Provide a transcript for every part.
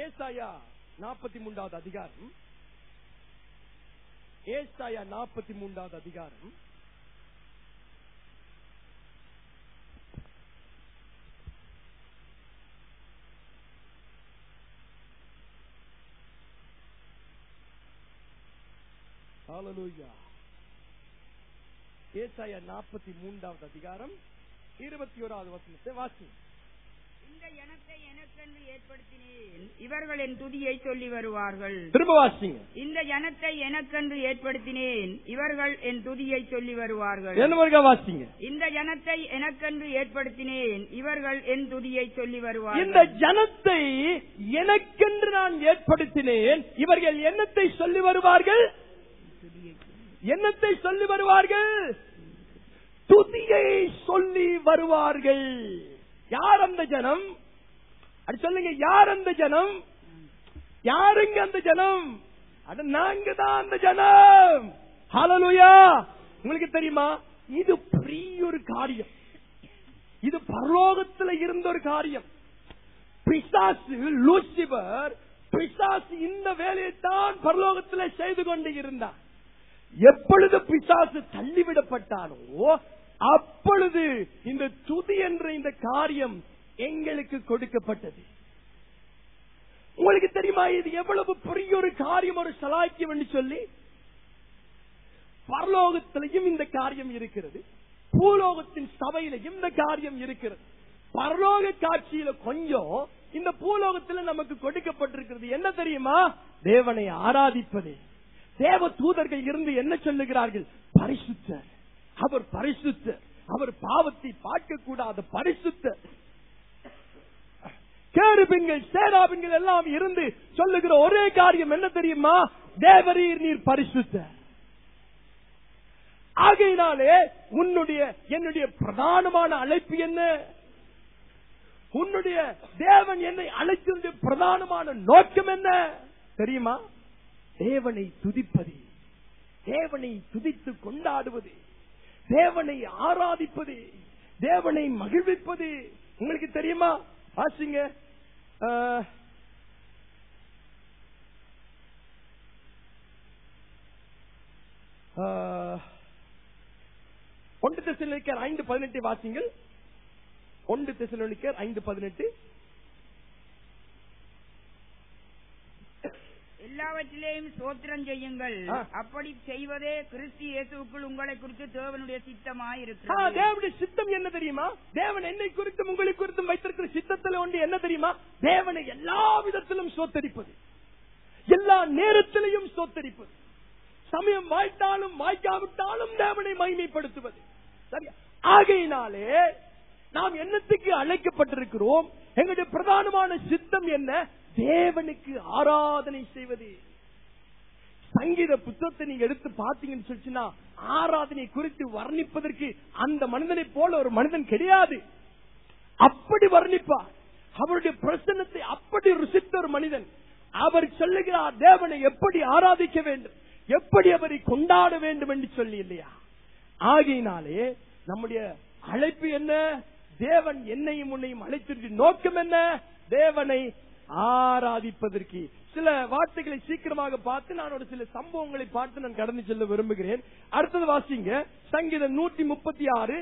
ஏசாயா நாற்பத்தி மூன்றாவது அதிகாரம் ஏசாயா நாற்பத்தி மூன்றாவது அதிகாரம் Hallelujah. ஏசாயா நாற்பத்தி மூன்றாவது அதிகாரம் இருபத்தி ஓராவது வசனத்தை வாசி இந்த இனத்தை எனக்கென்று ஏற்படுத்தினேன் இவர்கள் என் துதியை சொல்லி வருவார்கள் திரும்ப வாசிங்க இந்த இனத்தை எனக்கென்று ஏற்படுத்தினேன் இவர்கள் என் துதியை சொல்லி வருவார்கள் என்ன வருக வாசிங்க இந்த ஜனத்தை எனக்கென்று ஏற்படுத்தினேன் இவர்கள் என் துதியை சொல்லி இந்த வருவார்கள் ஜனத்தை எனக்கென்று நான் ஏற்படுத்தினேன் இவர்கள் என்னத்தை சொல்லி வருவார்கள் என்னத்தை சொல்லி வருவார்கள் துதியை சொல்லி வருவார்கள் யார் அந்த ஜனம் அது சொல்லுங்க யார் அந்த ஜனம் யாருங்க அந்த ஜனம் அட நாங்க தான் அந்த ஜனம் ஹalleluya உங்களுக்கு தெரியுமா இது பெரிய ஒரு காரியம் இது பரலோகத்துல இருந்த ஒரு காரியம் பிசாசு லூசிபர் பிசாசு இந்த வேலையை தான் பரலோகத்தில் செய்து கொண்டு இருந்தார் எப்பொழுது பிசாசு தள்ளிவிடப்பட்டானோ அப்பொழுது இந்த துதி என்ற இந்த காரியம் எங்களுக்கு கொடுக்கப்பட்டது உங்களுக்கு தெரியுமா இது எவ்வளவு பெரிய ஒரு காரியம் ஒரு சலாக்கியம் என்று சொல்லி பரலோகத்திலையும் இந்த காரியம் இருக்கிறது பூலோகத்தின் சபையிலையும் இந்த காரியம் இருக்கிறது பரலோக காட்சியில கொஞ்சம் இந்த பூலோகத்துல நமக்கு கொடுக்கப்பட்டிருக்கிறது என்ன தெரியுமா தேவனை ஆராதிப்பது தேவ தூதர்கள் இருந்து என்ன சொல்லுகிறார்கள் பரிசுத்தர் அவர் பரிசுத்தர் அவர் பாவத்தை பார்க்க கூடாத பரிசுத்தர் கேருபின்கள் சேராபின்கள் எல்லாம் இருந்து சொல்லுகிற ஒரே காரியம் என்ன தெரியுமா தேவரீர் நீர் பரிசுத்தர் ஆகையினாலே உன்னுடைய என்னுடைய பிரதானமான அழைப்பு என்ன உன்னுடைய தேவன் என்னை அழைத்திருந்த பிரதானமான நோக்கம் என்ன தெரியுமா தேவனை துதிப்பது தேவனை துதித்து கொண்டாடுவது தேவனை ஆராதிப்பது தேவனை மகிழ்விப்பது உங்களுக்கு தெரியுமா வாசிங்க ஆஹ், ஆஹ், ஒன்று தெசலோனிக்கர் ஐந்து பதினெட்டு வாசிங்கள் ஒன்று தெசலோனிக்கர் ஐந்து பதினெட்டு எல்லாவற்றிலேயும் சோத்திரம் செய்யுங்கள் ஆ. அப்படி செய்வதே கிறிஸ்து இயேசுக்குள் உங்களை குறித்து தேவனுடைய ஆ, சித்தமாயிருக்கிறது தேவனுடைய சித்தம் என்ன தெரியுமா தேவன் என்னை குறித்தும் உங்களை குறித்தும் வைத்திருக்கிற சித்தத்துல ஒன்று என்ன தெரியுமா தேவனை எல்லா விதத்திலும் சோத்தரிப்பது எல்லா நேரத்திலையும் சோத்தரிப்பது சமயம் வாய்த்தாலும் வாய்க்காவிட்டாலும் தேவனை மகிமைப்படுத்துவது சரியா ஆகையினாலே நாம் என்னத்துக்கு அழைக்கப்பட்டிருக்கிறோம் எங்களுடைய பிரதானமான சித்தம் என்ன தேவனுக்கு ஆராதனை செய்வது சங்கீத புத்தகத்தை நீங்க எடுத்து பாத்தீங்கன்னு சொல்லிச்சுன்னா ஆராதனை குறித்து வர்ணிப்பதற்கு அந்த மனிதனை போல ஒரு மனிதன் கிடையாது அப்படி வர்ணிப்பார் அவருடைய பிரசன்னத்தை அப்படி ருசித்த ஒரு மனிதன் அவர் சொல்லுகிறார் தேவனை எப்படி ஆராதிக்க வேண்டும் எப்படி அவரை கொண்டாட வேண்டும் என்று சொல்லி இல்லையா ஆகையினாலே நம்முடைய அழைப்பு என்ன தேவன் என்னையும் உன்னையும் அழைத்திருக்கு நோக்கம் என்ன தேவனை ஆராதிப்பதற்கு சில வார்த்தைகளை சீக்கிரமாக பார்த்து நான் ஒரு சில சம்பவங்களை பார்த்து நான் கடந்து செல்ல விரும்புகிறேன் அடுத்தது வாசிங்க சங்கீதம் நூற்றி முப்பத்தி ஆறு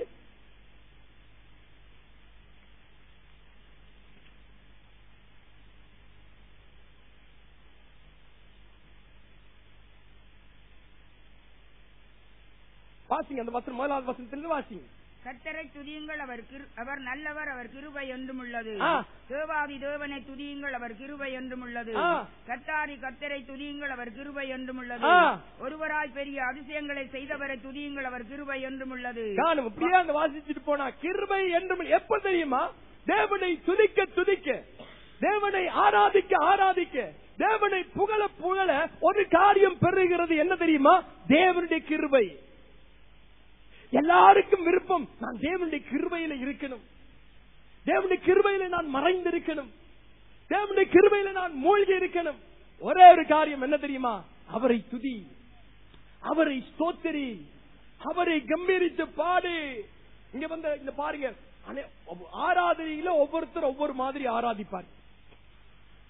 வாசிங்க அந்த வசனம் முதலாவது வசனத்திலிருந்து வாசிங்க கர்த்தரை துதியுங்கள் அவர் கிரு- அவர் நல்லவர் அவர் கிருபை என்றும் உள்ளது ஆ. தேவாதி தேவனை துதியுங்கள் அவர் கிருபை என்றும் உள்ளது ஆ. கர்த்தாரி கர்த்தரை துதியுங்கள் அவர் கிருபை என்றும் உள்ளது ஆ. ஒருவராய் பெரிய அதிசயங்களை செய்தவரை துதியுங்கள் அவர் கிருபை என்றும் உள்ளது காணும் இப்படியே அங்க வாசிச்சுட்டு போனா கிருபை என்றும் எப்ப தெரியுமா தேவனை துதிக்க துதிக்க தேவனை ஆராதிக்க ஆராதிக்க தேவனை புகழ புகழ ஒரு காரியம் பெறுகிறது என்ன தெரியுமா தேவனுடைய கிருபை எல்லாருக்கும் விருப்பம் நான் தேவனுடைய கிருபையில இருக்கணும் தேவனுடைய கிருபையில நான் மறைந்திருக்கணும் தேவனுடைய கிருபையில நான் மூழ்கி இருக்கணும் ஒரே ஒரு காரியம் என்ன தெரியுமா அவரை துதி அவரை ஸ்தோத்திரி அவரை கம்பீரித்து பாடு இங்க வந்து இந்த பாருங்க அனே- ஒவ்வொ- ஆராதனையில ஒவ்வொருத்தர் ஒவ்வொரு மாதிரி ஆராதிப்பார்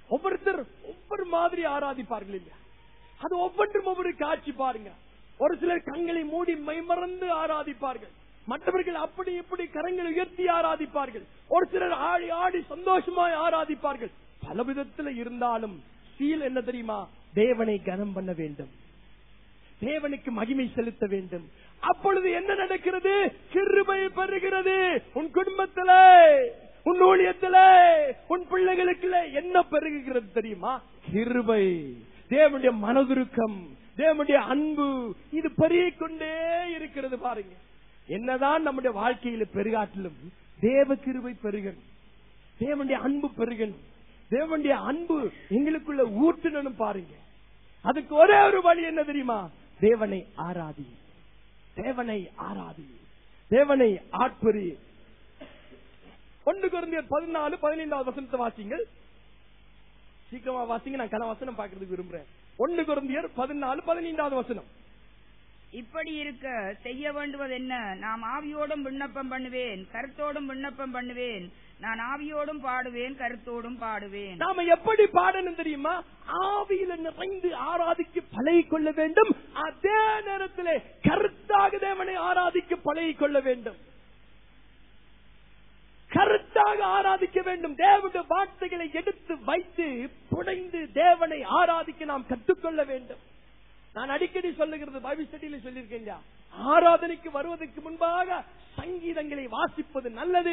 ஒவ்வொருத்தர் ஒவ்வொரு மாதிரி ஆராதிப்பார்கள் இல்லையா அது ஒவ்வொன்றும் ஒவ்வொரு காட்சி பாருங்க ஒரு சிலர் கண்களை மூடி மைமறந்து ஆராதிப்பார்கள் மற்றவர்கள் அப்படி இப்படி கரங்களை உயர்த்தி ஆராதிப்பார்கள் ஒரு சிலர் ஆடி ஆடி சந்தோஷமாய் ஆராதிப்பார்கள் பல விதத்துல இருந்தாலும் சீல் என்ன தெரியுமா தேவனை கனம் பண்ண வேண்டும் தேவனுக்கு மகிமை செலுத்த வேண்டும் அப்பொழுது என்ன நடக்கிறது கிருபை பெறுகிறது உன் குடும்பத்திலே உன் ஊழியத்திலே உன் பிள்ளைகளுக்குள்ள என்ன பெருகுகிறது தெரியுமா கிருபை தேவனுடைய மனதுருக்கம் தேவனுடைய அன்பு இது பெருகிக் கொண்டே இருக்கிறது பாருங்க என்னதான் நம்முடைய வாழ்க்கையில பெருகாட்டிலும் தேவ கிருபை பெருகணும் தேவனுடைய அன்பு பெருகணும் தேவனுடைய அன்பு எங்களுக்குள்ள ஊற்றணும் பாருங்க அதுக்கு ஒரே ஒரு வழி என்ன தெரியுமா தேவனை ஆராதி தேவனை ஆராதி தேவனை ஆட்பெறி ஒன்று குறைந்தர் பதினாலு பதினைந்தாவது வசனத்தை வாசிங்கள் சீக்கிரமா வாசிங்க நான் கன வசனம் பாக்குறதுக்கு விரும்புறேன் ஒன்று குறைந்தியர் பதினாலு பதினைந்தாவது வசனம் இப்படி இருக்க செய்ய வேண்டுவது என்ன நாம் ஆவியோடும் விண்ணப்பம் பண்ணுவேன் கருத்தோடும் விண்ணப்பம் பண்ணுவேன் நான் ஆவியோடும் பாடுவேன் கருத்தோடும் பாடுவேன் நாம எப்படி பாடணும் தெரியுமா ஆவியில நிறைந்து ஆராதிக்க பழகிக் கொள்ள வேண்டும் அதே நேரத்திலே கருத்தாக தேவனை ஆராதிக்க பழகிக் கொள்ள வேண்டும் கருத்தாக ஆராதிக்க வேண்டும் தேவனுடைய வார்த்தைகளை எடுத்து வைத்து புடைந்து தேவனை ஆராதிக்க நாம் கற்றுக்கொள்ள வேண்டும் நான் அடிக்கடி சொல்லுகிறது பைபிள் ஸ்டடியில சொல்லியிருக்கேன் ஆராதனைக்கு வருவதற்கு முன்பாக சங்கீதங்களை வாசிப்பது நல்லது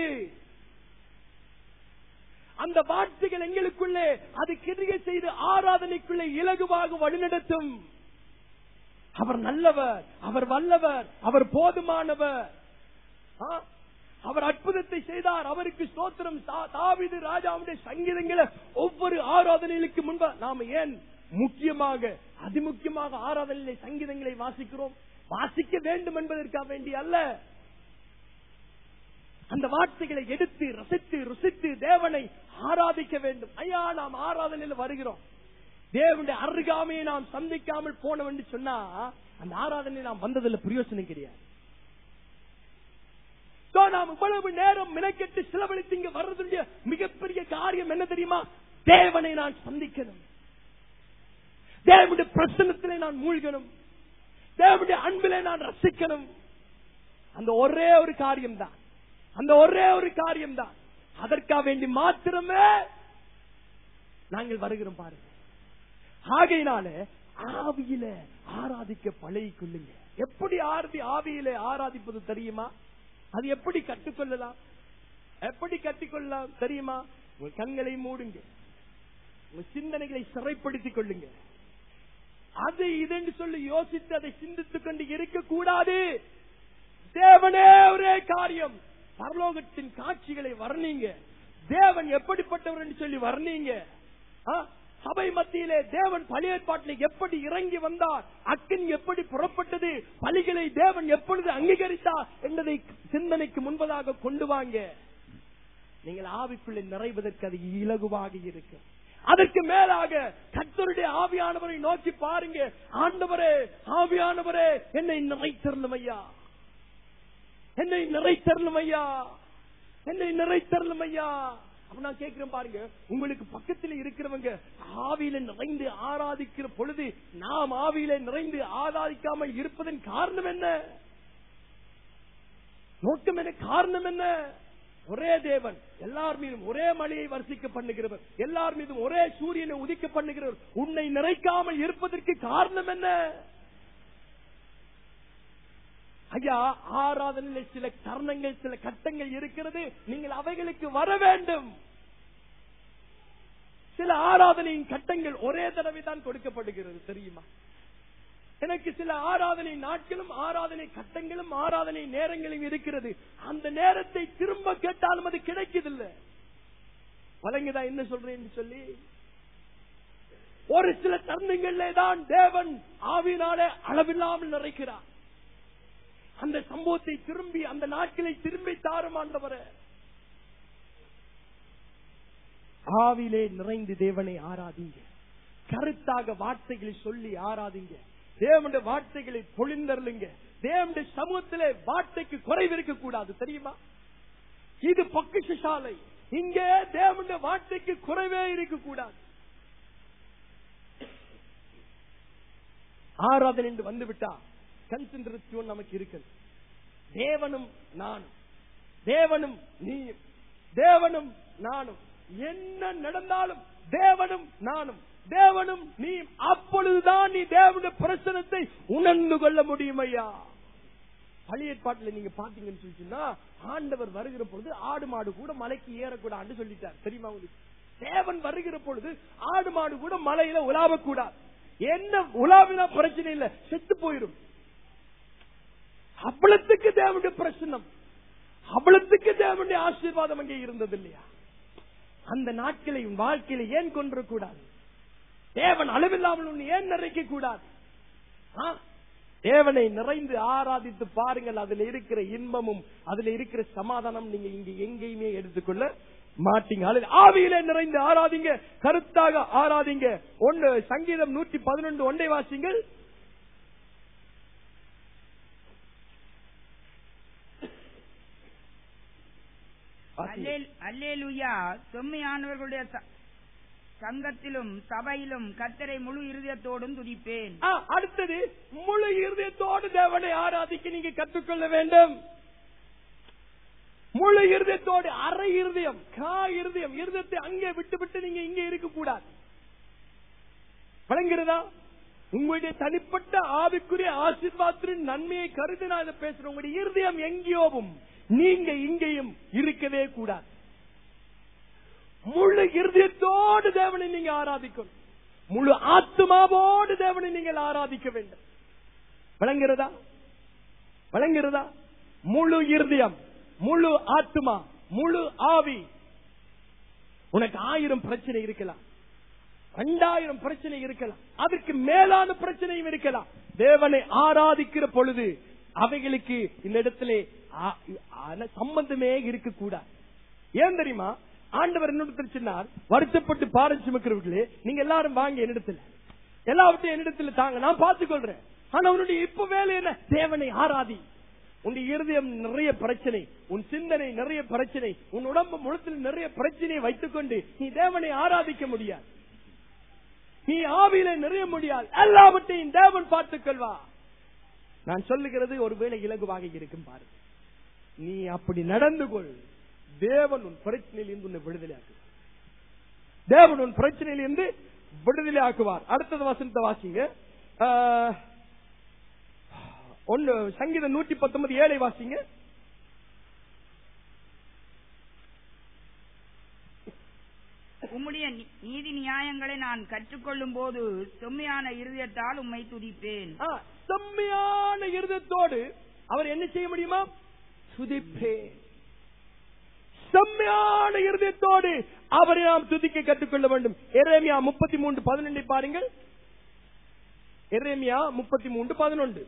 அந்த வார்த்தைகள் எங்களுக்குள்ளே அது கிரியை செய்து ஆராதனைக்குள்ளே இலகுவாக வழிநடத்தும் அவர் நல்லவர் அவர் வல்லவர் அவர் போதுமானவர் ஆ? அவர் அற்புதத்தை செய்தார் அவருக்கு ஸ்தோத்திரம் தா- தாவீது ராஜாவுடைய சங்கீதங்களை ஒவ்வொரு ஆராதனைகளுக்கு முன்பா நாம ஏன் முக்கியமாக அதிமுக்கியமாக ஆராதனையிலே சங்கீதங்களை வாசிக்கிறோம் வாசிக்க வேண்டும் என்பதற்காக வேண்டி அல்ல அந்த வார்த்தைகளை எடுத்து ரசித்து ருசித்து தேவனை ஆராதிக்க வேண்டும் ஐயா நாம் ஆராதனையில் வருகிறோம் தேவனுடைய அருகாமையை நாம் சந்திக்காமல் போனோம் என்று சொன்னா அந்த ஆராதனை நாம் வந்ததுல பிரயோசனம் கிடையாது So, நாம் இவ்வளவு நேரம் மினக்கெட்டு செலவழித்து இங்க வர்றதுடைய மிகப்பெரிய காரியம் என்ன தெரியுமா தேவனை நான் சந்திக்கணும் தேவனுடைய பிரசன்னத்திலே நான் மூழ்கணும் தேவனுடைய அன்பிலே நான் ரசிக்கணும் அந்த ஒரே ஒரு காரியம் தான் அந்த ஒரே ஒரு காரியம் தான் அதற்காக வேண்டி மாத்திரமே நாங்கள் வருகிறோம் பாருங்க ஆகையினால ஆவியில ஆராதிக்க பழகிக் கொள்ளுங்க எப்படி ஆரதி ஆவியில ஆராதிப்பது தெரியுமா அது எப்படி கற்றுக்கொள்ளலாம் எப்படி கற்றுக்கொள்ளலாம் தெரியுமா உங்க கண்களை மூடுங்க உங்க சிந்தனைகளை சிறைப்படுத்திக் கொள்ளுங்க அது இதுன்னு சொல்லி யோசித்து அதை சிந்தித்துக் கொண்டு இருக்கக்கூடாது தேவனே ஒரே காரியம் பரலோகத்தின் காட்சிகளை வர்ணீங்க தேவன் எப்படிப்பட்டவர் என்று சொல்லி வர்ணீங்க ஆ? சபை மத்தியிலே தேவன் பழைய ஏற்பாட்டில் எப்படி இறங்கி வந்தார் அக்கின் எப்படி புறப்பட்டது பலிகளை தேவன் எப்பொழுது அங்கீகரித்தார் என்பதை சிந்தனைக்கு முன்பதாக கொண்டு வாங்க நீங்கள் ஆவிக்குள்ளே நிறைவதற்கு அது இலகுவாக இருக்கும் அதற்கு மேலாக கர்த்தருடைய ஆவியானவரை நோக்கி பாருங்க ஆண்டவரே ஆவியானவரே என்னை நிறைத்தரலும் ஐயா என்னை நிறைத்தரலும் ஐயா என்னை நிறைத்தரலும் ஐயா அப்ப நான் கேட்கிறேன் பாருங்க உங்களுக்கு பக்கத்தில் இருக்கிறவங்க ஆவியில நிறைந்து ஆராதிக்கிற பொழுது நாம் ஆவியில நிறைந்து ஆராதிக்காமல் இருப்பதன் காரணம் என்ன நோக்கம் என்ன காரணம் என்ன ஒரே தேவன் எல்லார் மீதும் ஒரே மழையை வர்ஷிக்க பண்ணுகிறவர் எல்லார் மீதும் ஒரே சூரியனை உதிக்க பண்ணுகிறவர் உன்னை நிறைக்காமல் இருப்பதற்கு காரணம் என்ன ஐயா ஆராதனையில் சில தருணங்கள் சில கட்டங்கள் இருக்கிறது நீங்கள் அவைகளுக்கு வர வேண்டும் சில ஆராதனையின் கட்டங்கள் ஒரே தடவை தான் கொடுக்கப்படுகிறது தெரியுமா எனக்கு சில ஆராதனை நாட்களும் ஆராதனை கட்டங்களும் ஆராதனை நேரங்களும் இருக்கிறது அந்த நேரத்தை திரும்ப கேட்டாலும் அது கிடைக்குதில்லை வழங்குதா என்ன சொல்றேன்னு சொல்லி ஒரு சில தருணங்கள்ல தான் தேவன் ஆவினாலே அளவில்லாமல் நிறைக்கிறார் அந்த சம்பவத்தை திரும்பி அந்த நாட்களை திரும்பி தாரும் ஆண்டவரே ஆவிலே நிறைந்து தேவனை ஆராதிங்க கருத்தாக வார்த்தைகளை சொல்லி ஆராதிங்க தேவனுடைய வார்த்தைகளை பொழிந்தருளுங்க தேவனுடைய சமூகத்திலே வார்த்தைக்கு குறைவு இருக்க கூடாது தெரியுமா இது பொக்கிஷ சாலை இங்கே தேவனுடைய வார்த்தைக்கு குறைவே இருக்க கூடாது ஆராதனை என்று வந்து விட்டா கன்சென்ட்ரேஷன் நமக்கு இருக்கு தேவனும் நானும் தேவனும் நீயும் தேவனும் நானும் என்ன நடந்தாலும் தேவனும் நானும் தேவனும் நீ அப்பொழுதுதான் நீ தேவனுடைய பிரசனத்தை உணர்ந்து கொள்ள முடியும் ஐயா பழைய ஏற்பாட்டுல நீங்க பாத்தீங்கன்னு சொல்லிச்சுன்னா ஆண்டவர் வருகிற பொழுது ஆடு மாடு கூட மலைக்கு ஏறக்கூடாதுன்னு சொல்லிட்டார் தெரியுமா உங்களுக்கு தேவன் வருகிற பொழுது ஆடு மாடு கூட மலையில உலாவக்கூடாது என்ன உலாவினா பிரச்சனை இல்ல செத்து போயிரும் அவ்வளத்துக்கு தேவனுடைய பிரசனம் அவ்வளத்துக்கு தேவனுடைய ஆசீர்வாதம் அங்கே இருந்தது இல்லையா அந்த நாட்களை உன் வாழ்க்கையில ஏன் கொன்ற கூடாது தேவன் அளவில்லாமல் உன்னை ஏன் நிறைக்க கூடாது ஆ? தேவனை நிறைந்து ஆராதித்து பாருங்கள் அதுல இருக்கிற இன்பமும் அதுல இருக்கிற சமாதானம் நீங்க இங்க எங்கேயுமே எடுத்துக்கொள்ள மாட்டீங்க அல்லது ஆவியில நிறைந்து ஆராதிங்க கருத்தாக ஆராதிங்க ஒன்னு சங்கீதம் நூற்றி பதினொன்று ஒன்றை வாசிங்கள் வாசிங்க. அல்லேல்- அல்லேலூயா செம்மையானவர்களுடைய ச- சங்கத்திலும் சபையிலும் கத்தரை முழு இருதயத்தோடும் துதிப்பேன் ஆ, அடுத்தது முழு இருதயத்தோடு தேவனை ஆராதிக்க நீங்க கற்றுக்கொள்ள வேண்டும் முழு இருதயத்தோடு அரை இருதயம் கா இருதயம் இருதயத்தை அங்கே விட்டு விட்டு நீங்க இங்கே இருக்க கூடாது வழங்குறதா உங்களுடைய தனிப்பட்ட ஆவிக்குரிய ஆசீர்வாதத்தின் நன்மையை கருதி நான் இதை பேசுறேன் உங்களுடைய இருதயம் எங்கேயோவும் நீங்க இங்கேயும் இருக்கவே கூடாது முழு இருதயத்தோடு தேவனை நீங்க ஆராதிக்கணும் முழு ஆத்மாவோடு தேவனை நீங்கள் ஆராதிக்க வேண்டும் வழங்குகிறதா வழங்குகிறதா முழு இருதயம் முழு ஆத்மா முழு ஆவி உனக்கு ஆயிரம் பிரச்சனை இருக்கலாம் ரெண்டாயிரம் பிரச்சனை இருக்கலாம் அதற்கு மேலான பிரச்சனையும் இருக்கலாம் தேவனை ஆராதிக்கிற பொழுது அவைகளுக்கு இந்த இடத்திலே ஆ- ஆன சம்பந்தமே இருக்கக்கூடாது ஏன் தெரியுமா ஆண்டவர் என்னிடத்தில் சொன்னார் வருத்தப்பட்டு பாரம் சுமக்கிறவர்களே நீங்க எல்லாரும் வாங்க என்னிடத்துல எல்லாவற்றையும் என்னிடத்துல தாங்க நான் பார்த்துக்கொள்றேன் ஆனா உன்னுடைய இப்ப வேலை என்ன தேவனை ஆராதி உன் இருதயம் நிறைய பிரச்சனை உன் சிந்தனை நிறைய பிரச்சனை உன் உடம்பு முழுத்தில் நிறைய பிரச்சனையை வைத்துக்கொண்டு நீ தேவனை ஆராதிக்க முடியாது நீ ஆவியில நிறைய முடியாது எல்லாவற்றையும் தேவன் பார்த்துக் கொள்வா நான் சொல்லுகிறது ஒருவேளை இலகுவாக இருக்கும் பாரு நீ அப்படி நடந்து கொள் தேவன் உன் பிரச்சனையிலிருந்து உன்னை விடுதலை ஆக்குவார் தேவன் உன் பிரச்சனையிலிருந்து விடுதலை ஆக்குவார் அடுத்தது வசனத்தை வாசிங்க ஆஹ், ஒன்னு சங்கீதம் நூற்றி பத்தொன்பது ஏழை வாசிங்க உம்முடைய நீ- நீதி நியாயங்களை நான் கற்றுக்கொள்ளும் போது செம்மையான இருதயத்தால் உம்மை துதிப்பேன் ஆ, செம்மையான இருதத்தோடு அவர் என்ன செய்ய முடியுமா துதிப்பே செம்மையான இருதயத்தோடு அவரை நாம் துதிக்க கற்றுக்கொள்ள வேண்டும் எரேமியா முப்பத்தி மூன்று பதினொன்றை பாருங்கள் எரேமியா முப்பத்தி மூன்று பதினொன்று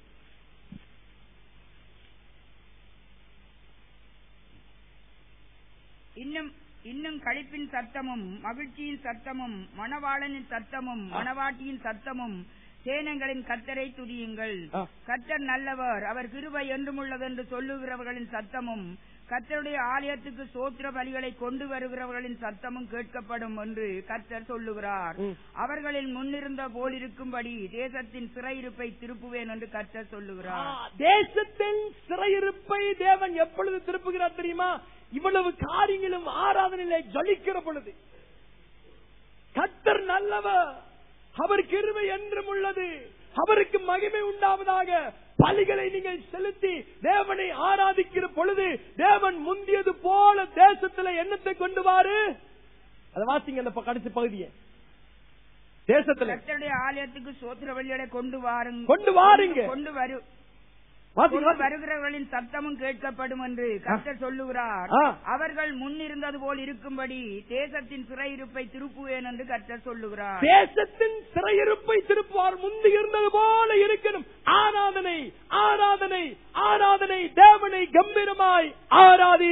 இன்னும் இன்னும் களிப்பின் சத்தமும் மகிழ்ச்சியின் சத்தமும் மணவாளனின் சத்தமும் மணவாட்டியின் சத்தமும் சேனங்களின் கத்தரை துதியுங்கள் ஆ. கத்தர் நல்லவர் அவர் கிருபை என்றுமுள்ளதென்று சொல்லுகிறவர்களின் சத்தமும் கத்தருடைய ஆலயத்துக்கு சோத்திர பலிகளை கொண்டு வருகிறவர்களின் சத்தமும் கேட்கப்படும் என்று கத்தர் சொல்லுகிறார் ம். அவர்களில் முன்னிருந்த போலிருக்கும்படி தேசத்தின் சிறையிருப்பை திருப்புவேன் என்று கத்தர் ஆ, சொல்லுகிறார் தேசத்தின் சிறையிருப்பை தேவன் எப்பொழுது திருப்புகிறார் தெரியுமா இவ்வளவு காரியங்களும் ஆராதனையிலே ஜலிக்கிற பொழுது கத்தர் நல்லவர் அவர் கிருபை என்றும் உள்ளது அவருக்கு மகிமை உண்டாவதாக பலிகளை நீங்கள் செலுத்தி தேவனை ஆராதிக்கிற பொழுது தேவன் முந்தியது போல தேசத்துல எண்ணத்தை கொண்டு வாரு அதை வாசிங்க அந்த ப- கடைசி பகுதியை தேசத்துல கத்தருடைய ஆலயத்துக்கு சோத்திர பலிகளை கொண்டு வாருங்க கொண்டு வாருங்க கொண்டு வரு வாசிங்க, கொண்டு வாசிங்க. வருகிறவர்களின் சத்தமும் கேட்கப்படும் என்று கர்த்தர் சொல்லுகிறார் ஆ. அவர்கள் முன் இருந்தது போல் இருக்கும்படி தேசத்தின் சிறையிருப்பை திருப்புவேன் என்று கர்த்தர் சொல்லுகிறார் தேசத்தின் சிறையிருப்பை திருப்புவார் முந்தி இருந்தது போல இருக்கணும் ஆராதனை ஆராதனை ஆராதனை தேவனை கம்பீரமாய் ஆராதி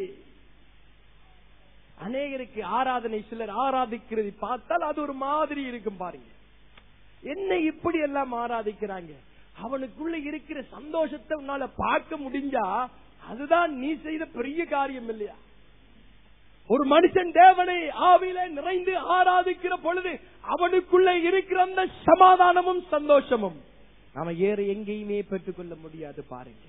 அநேகருக்கு ஆராதனை சிலர் ஆராதிக்கிறது பார்த்தால் அது ஒரு மாதிரி இருக்கும் பாருங்க என்ன இப்படி எல்லாம் ஆராதிக்கிறாங்க அவனுக்குள்ள இருக்கிற சந்தோஷத்தை உன்னால பார்க்க முடிஞ்சா அதுதான் நீ செய்த பெரிய காரியம் இல்லையா ஒரு மனுஷன் தேவனை ஆவியில நிறைந்து ஆராதிக்கிற பொழுது அவனுக்குள்ள இருக்கிற அந்த சமாதானமும் சந்தோஷமும் நாம ஏற எங்கேயுமே பெற்றுக்கொள்ள முடியாது பாருங்க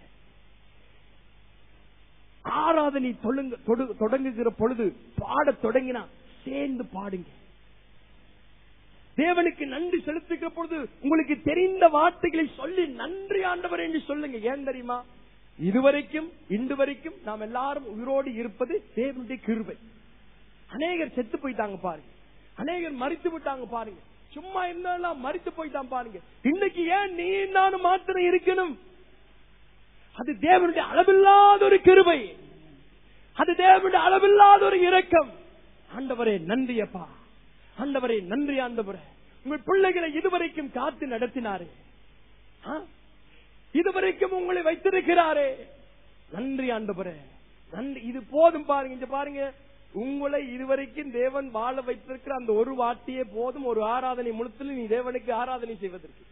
ஆராதனை தொழுங்க- தொடு- தொடங்குகிற பொழுது பாடத் தொடங்கினா சேர்ந்து பாடுங்க தேவனுக்கு நன்றி செலுத்துகிற பொழுது உங்களுக்கு தெரிந்த வார்த்தைகளை சொல்லி நன்றி ஆண்டவர் என்று சொல்லுங்க ஏன் தெரியுமா இதுவரைக்கும் இன்று வரைக்கும் நாம் எல்லாரும் உயிரோடு இருப்பது தேவனுடைய கிருபை அநேகர் செத்து போயிட்டாங்க பாருங்க அநேகர் மறித்து விட்டாங்க பாருங்க சும்மா இருந்தாலும் மறித்து போயிட்டான் பாருங்க இன்னைக்கு ஏன் நீ நானும் மாத்திரம் இருக்கணும் அது தேவனுடைய அளவில்லாத ஒரு கிருபை அது தேவனுடைய அளவில்லாத ஒரு இரக்கம் ஆண்டவரே நன்றி அப்பா ஆண்டவரே நன்றி ஆண்டவரே உங்கள் பிள்ளைகளை இதுவரைக்கும் காத்து நடத்தினாரே ஆ? இதுவரைக்கும் உங்களை வைத்திருக்கிறாரே நன்றி ஆண்டவரே நன்றி இது போதும் பாருங்க இங்க பாருங்க உங்களை இதுவரைக்கும் தேவன் வாழ வைத்திருக்கிற அந்த ஒரு வார்த்தையே போதும் ஒரு ஆராதனை முழுத்தில் நீ தேவனுக்கு ஆராதனை செய்வதற்கு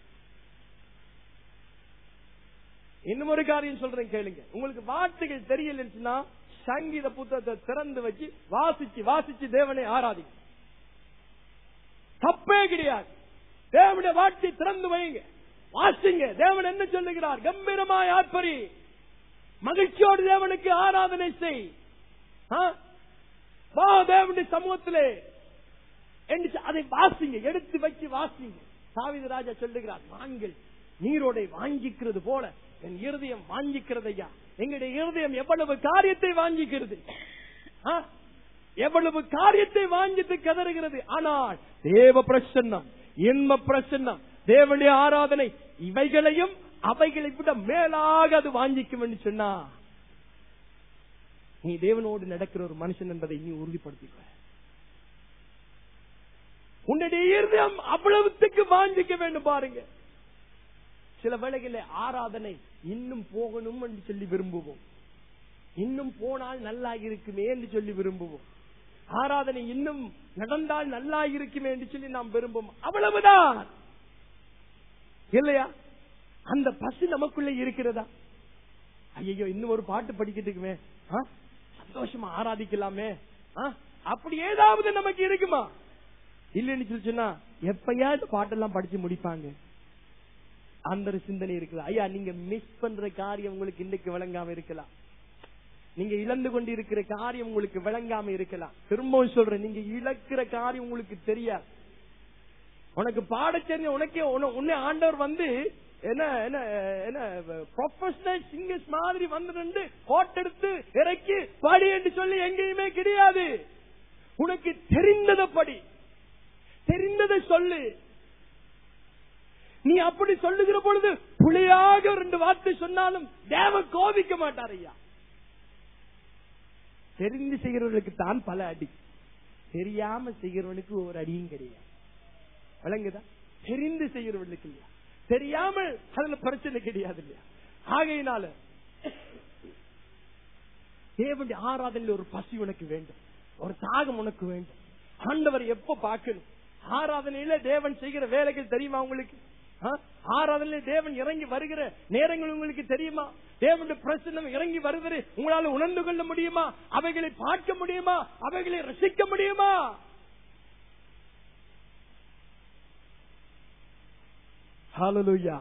இன்னும் ஒரு காரியம் சொல்றேன் கேளுங்க உங்களுக்கு வார்த்தைகள் தெரியலன்னா சங்கீத புத்தகத்தை திறந்து வச்சு வாசிச்சு வாசிச்சு தேவனை ஆராதி தப்பே கிடையாது தேவனுடைய வார்த்தை திறந்து வைங்க வாசிங்க தேவன் என்ன சொல்லுகிறார் கம்பீரமாய் ஆர்ப்பரி மகிழ்ச்சியோடு தேவனுக்கு ஆராதனை செய் ஆ? வா தேவனுடைய சமூகத்திலே என்று சொ- அதை வாசிங்க எடுத்து வச்சு வாசிங்க சாவித ராஜா சொல்லுகிறார் வாங்கள் நீரோடை வாஞ்சிக்கிறது போல என் இருதயம் வாஞ்சிக்கிறது ஐயா எங்களுடைய இருதயம் எவ்வளவு காரியத்தை வாஞ்சிக்கிறது ஆ? எவ்வளவு காரியத்தை வாஞ்சித்து கதறுகிறது ஆனால் தேவ பிரசன்னம் இன்ப பிரசன்னம் தேவனுடைய ஆராதனை இவைகளையும் அவைகளை விட மேலாக அது வாஞ்சிக்கும் என்று சொன்னா நீ தேவனோடு நடக்கிற ஒரு மனுஷன் என்பதை நீ உறுதிப்படுத்திக்க உன்னுடைய இருதயம் அவ்வளவுத்துக்கு வாஞ்சிக்க வேண்டும் பாருங்க சில வேளைகளில் ஆராதனை இன்னும் போகணும் என்று சொல்லி விரும்புவோம் இன்னும் போனால் நல்லா இருக்குமே என்று சொல்லி விரும்புவோம் ஆராதனை இன்னும் நடந்தால் நல்லா இருக்குமே என்று சொல்லி நாம் விரும்புவோம் அவ்வளவுதான் இல்லையா அந்த பசு நமக்குள்ள இருக்கிறதா ஐயோ இன்னும் ஒரு பாட்டு படிக்கிறதுக்குமே ஆ? சந்தோஷமா ஆராதிக்கலாமே ஆ? அப்படி ஏதாவது நமக்கு இருக்குமா இல்லைன்னு சொல்லி சொன்னா எப்பயாவது பாட்டெல்லாம் படிச்சு முடிப்பாங்க அந்த ஒரு சிந்தனை இருக்குது ஐயா நீங்க மிஸ் பண்ற காரியம் உங்களுக்கு இன்னைக்கு விளங்காம இருக்கலாம் நீங்க இழந்து கொண்டு இருக்கிற காரியம் உங்களுக்கு விளங்காம இருக்கலாம் திரும்பவும் சொல்றேன் நீங்க இழக்கிற காரியம் உங்களுக்கு தெரியாது உனக்கு பாடச் தெரிஞ்ச உனக்கே உன்னை- உன்னை ஆண்டவர் வந்து என்ன என்ன என்ன ப்ரொஃபஷனல் சிங்கர்ஸ் மாதிரி வந்து நின்று கோட்டெடுத்து இறக்கி பாடி என்று சொல்லி எங்கேயுமே கிடையாது உனக்கு தெரிந்ததை படி தெரிந்ததை சொல்லு நீ அப்படி சொல்லுகிற பொழுது புலியாக ரெண்டு வார்த்தை சொன்னாலும் தேவன் கோபிக்க மாட்டார் ஐயா தெரிந்து செய்கிறவர்களுக்கு தான் பல அடி தெரியாம செய்கிறவனுக்கு ஒரு அடியும் கிடையாது விளங்குதா தெரிந்து செய்கிறவர்களுக்கு இல்லையா தெரியாமல் அதுல பிரச்சனை கிடையாது இல்லையா ஆகையினால தேவனுடைய ஆராதனையில் ஒரு பசி உனக்கு வேண்டும் ஒரு தாகம் உனக்கு வேண்டும் ஆண்டவர் எப்ப பார்க்கணும் ஆராதனையில தேவன் செய்கிற வேலைகள் தெரியுமா உங்களுக்கு ஆ? ஆராதனையில தேவன் இறங்கி வருகிற நேரங்கள் உங்களுக்கு தெரியுமா தேவனுடைய பிரசன்னம் இறங்கி வருவது உங்களால உணர்ந்து கொள்ள முடியுமா அவைகளை பார்க்க முடியுமா அவைகளை ரசிக்க முடியுமா ஹalleluya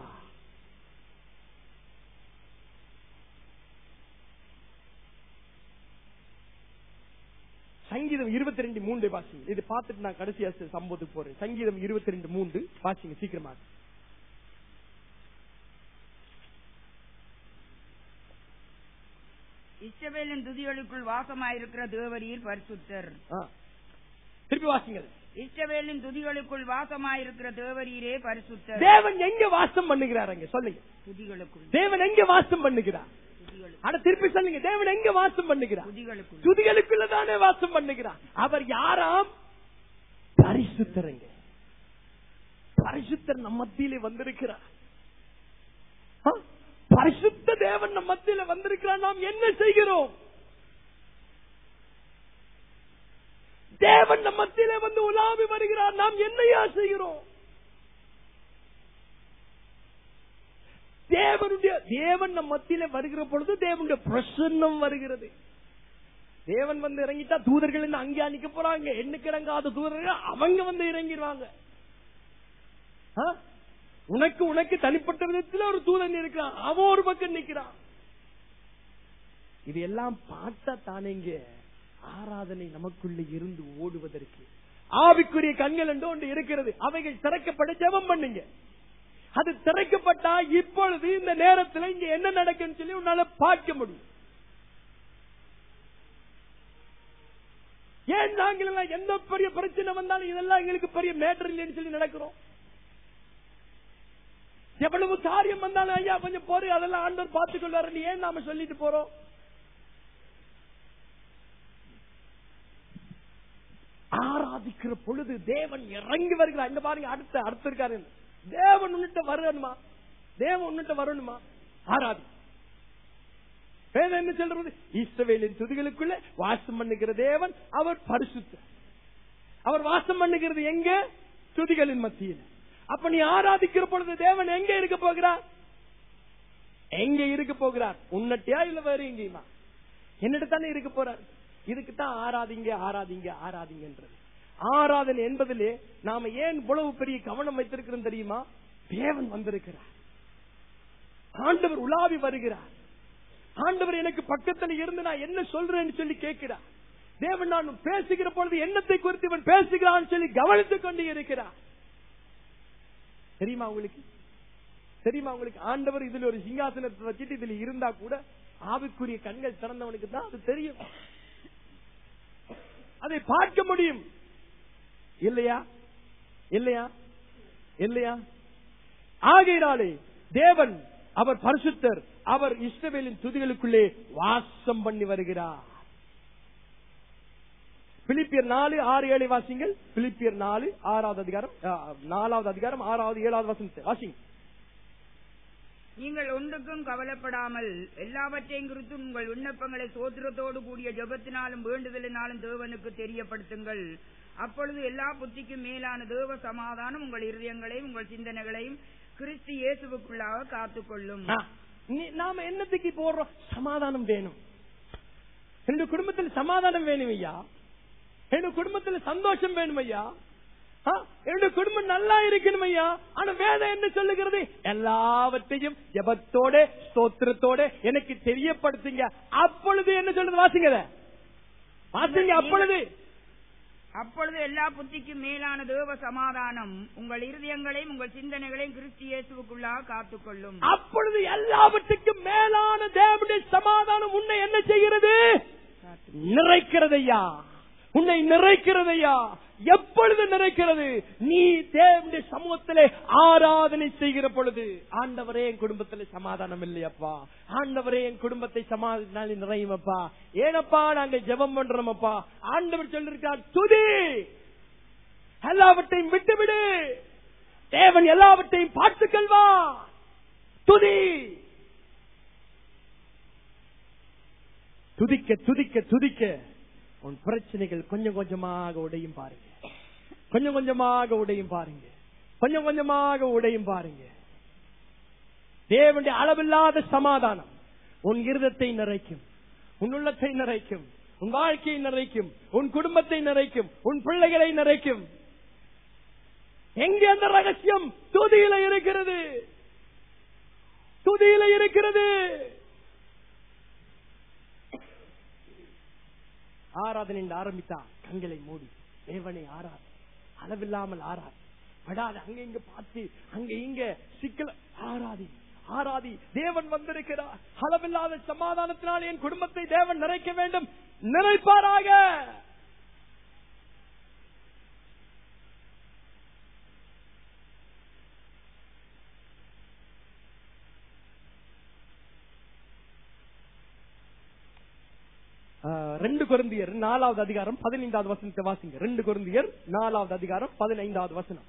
சங்கீதம் இருபத்தி ரெண்டு மூன்று வாசிங்க இது பார்த்துட்டு நான் கடைசியா சம்பவத்துக்கு போறேன் சங்கீதம் இருபத்தி ரெண்டு மூன்று வாசிங்க சீக்கிரமா இஸ்ரவேலின் துதிகளுக்குள் வாசமாயிருக்கிற தேவரீர் பரிசுத்தர் ஆ. திருப்பி வாசிங்க அதை. இஸ்ரவேலின் துதிகளுக்குள் வாசமாயிருக்கிற தேவரீரே பரிசுத்தர் தேவன் எங்க வாசம் பண்ணுகிறாருங்க சொல்லுங்க துதிகளுக்குள் தேவன் எங்க வாசம் பண்ணுகிறார் துதிகளுக்குள் ஆனா திருப்பி சொல்லுங்க தேவன் எங்க வாசம் பண்ணுகிறார் துதிகளுக்குள் துதிகளுக்குள்ளதானே வாசம் பண்ணுகிறார் அவர் யாராம் பரிசுத்தருங்க பரிசுத்தர் நம் மத்தியிலே வந்திருக்கிறார் ஆ? பரிசுத்த தேவன் நம் மத்தியில வந்திருக்கிறார் நாம் என்ன செய்கிறோம் தேவன் நம் மத்தியிலே வந்து உலாவி வருகிறார் நாம் என்னையா செய்கிறோம் தேவனுடைய தேவன் நம் மத்தியில வருகிற பொழுது தேவனுடைய பிரசன்னம் வருகிறது தேவன் வந்து இறங்கிட்டா தூதர்கள் என்ன அங்கே நிக்க போறாங்க எண்ணுக்கு இறங்காத தூதர்கள் அவங்க வந்து இறங்கிடுவாங்க ஆ? உனக்கு உனக்கு தனிப்பட்ட விதத்துல ஒரு தூதன் இருக்கிறான் அவன் ஒரு பக்கம் நிக்கிறான் இது எல்லாம் பார்த்தா தானேங்க ஆராதனை நமக்குள்ள இருந்து ஓடுவதற்கு ஆவிக்குரிய கண்கள் என்று ஒன்று இருக்கிறது அவைகள் திறக்கப்பட ஜெபம் பண்ணுங்க அது திறக்கப்பட்டா இப்பொழுது இந்த நேரத்தில் இங்க என்ன நடக்குன்னு சொல்லி உன்னால பார்க்க முடியும் ஏன் நாங்கள் எல்லாம் எந்த பெரிய பிரச்சனை வந்தாலும் இதெல்லாம் எங்களுக்கு பெரிய மேட்டர் இல்லைன்னு சொல்லி நடக்கிறோம் எவ்வளவு காரியம் வந்தாலும் ஐயா கொஞ்சம் போரு அதெல்லாம் ஆண்டவர் பார்த்துக் கொள்வாரு ஏன் நாம சொல்லிட்டு போறோம் ஆராதிக்கிற பொழுது தேவன் இறங்கி வருகிறார் இந்த பாருங்க அடுத்த அடுத்த இருக்காரு தேவன் உன்னிட்ட வரணுமா தேவன் உன்னிட்ட வரணுமா ஆராதி வேதம் என்ன சொல்றது ஈஸ்வவேலின் துதிகளுக்குள்ள வாசம் பண்ணுகிற தேவன் அவர் பரிசுத்த அவர் வாசம் பண்ணுகிறது எங்க துதிகளின் மத்தியில் அப்ப நீ ஆராதிக்கிற பொழுது தேவன் எங்க இருக்க போகிறார் எங்க இருக்க போகிறார் உன்னட்டியா இல்ல வேற எங்கேயுமா என்னிட்ட தானே இருக்க போறார் இதுக்கு தான் ஆராதிங்க ஆராதிங்க ஆராதிங்கன்றது ஆராதனை என்பதிலே நாம ஏன் இவ்வளவு பெரிய கவனம் வைத்திருக்கிறோம் தெரியுமா தேவன் வந்திருக்கிறார் ஆண்டவர் உலாவி வருகிறார் ஆண்டவர் எனக்கு பக்கத்துல இருந்து நான் என்ன சொல்றேன்னு சொல்லி கேட்கிறார் தேவன் நான் பேசுகிற பொழுது எண்ணத்தை குறித்து இவன் பேசுகிறான் சொல்லி கவனித்துக் கொண்டு இருக்கிறார் தெரியுமா உங்களுக்கு தெரியுமா உங்களுக்கு ஆண்டவர் இதுல ஒரு சிங்காசனத்தை வச்சுட்டு இதுல இருந்தா கூட ஆவிக்குரிய கண்கள் திறந்தவனுக்கு தான் அது தெரியும் அதை பார்க்க முடியும் இல்லையா இல்லையா இல்லையா ஆகையினாலே தேவன் அவர் பரிசுத்தர் அவர் இஸ்ரவேலின் துதிகளுக்குள்ளே வாசம் பண்ணி வருகிறார் பிலிப்பியர் நாலு ஆறு ஏழை வாசிங்கள் பிலிப்பியர் நாலு ஆறாவது அதிகாரம் ஆ, நாலாவது அதிகாரம் ஆறாவது ஏழாவது வசனத்தை வாசிங்க நீங்கள் ஒன்றுக்கும் கவலைப்படாமல் எல்லாவற்றையும் குறித்து உங்கள் விண்ணப்பங்களை சோத்திரத்தோடு கூடிய ஜெபத்தினாலும் வேண்டுதலினாலும் தேவனுக்கு தெரியப்படுத்துங்கள் அப்பொழுது எல்லா புத்திக்கும் மேலான தேவ சமாதானம் உங்கள் இருதயங்களையும் உங்கள் சிந்தனைகளையும் கிறிஸ்து இயேசுவுக்குள்ளாக காத்துக்கொள்ளும் ஆ, நீ- நாம என்னத்துக்கு போடுறோம் சமாதானம் வேணும் என்னோட குடும்பத்தில் சமாதானம் வேணும் ஐயா என்னோட குடும்பத்தில் சந்தோஷம் வேணும் ஐயா ஆ, என்னோட குடும்பம் நல்லா இருக்கணும் ஐயா ஆனா வேதம் என்ன சொல்லுகிறது எல்லாவற்றையும் ஜபத்தோட ஸ்தோத்திரத்தோட எனக்கு தெரியப்படுத்துங்க அப்பொழுது என்ன சொல்லுது வாசிங்க அத. வாசிங்க அப்பொழுது அப்பொழுது எல்லா புத்திக்கும் மேலான தேவ சமாதானம் உங்கள் இருதயங்களையும் உங்கள் சிந்தனைகளையும் கிறிஸ்து இயேசுவுக்குள்ளாக காத்துக்கொள்ளும் அப்பொழுது எல்லாவற்றுக்கும் மேலான தேவனுடைய சமாதானம் உன்னை என்ன செய்கிறது நிறைக்கிறதையா உன்னை நிறைக்கிறதையா எப்பொழுது நிறைக்கிறது நீ தேவனுடைய சமூகத்திலே ஆராதனை செய்கிற பொழுது ஆண்டவரே என் குடும்பத்திலே சமாதானம் இல்லையப்பா ஆண்டவரே என் குடும்பத்தை சமாதான நிறையுமப்பா ஏனப்பா நாங்க ஜெபம் பண்றோமப்பா ஆண்டவர் சொல்லிருக்கார் துதி எல்லாவற்றையும் விட்டுவிடு தேவன் எல்லாவற்றையும் பார்த்துக்கொள்வா துதி துதிக்க துதிக்க துதிக்க உன் பிரச்சனைகள் கொஞ்சம் கொஞ்சமாக உடையும் பாருங்க கொஞ்சம் கொஞ்சமாக உடையும் பாருங்க கொஞ்சம் கொஞ்சமாக உடையும் பாருங்க தேவனுடைய அளவில்லாத சமாதானம் உன் இருதத்தை நிறைக்கும் உன் உள்ளத்தை நிறைக்கும் உன் வாழ்க்கையை நிறைக்கும் உன் குடும்பத்தை நிறைக்கும் உன் பிள்ளைகளை நிறைக்கும் எங்கே அந்த ரகசியம் துதியில இருக்கிறது துதியில இருக்கிறது ஆராதனை என்று ஆரம்பித்தா கண்களை மூடி தேவனை ஆராது அளவில்லாமல் ஆராது படாது அங்க இங்க பார்த்து அங்க இங்க சிக்கல ஆராதி ஆராதி தேவன் வந்திருக்கிறார் அளவில்லாத சமாதானத்தினால் என் குடும்பத்தை தேவன் நிறைக்க வேண்டும் நிறைப்பாராக ஆஹ், ரெண்டு கொருந்தியர் நாலாவது அதிகாரம் பதினைந்தாவது வசனத்தை வாசிங்க ரெண்டு கொருந்தியர் நாலாவது அதிகாரம் பதினைந்தாவது வசனம்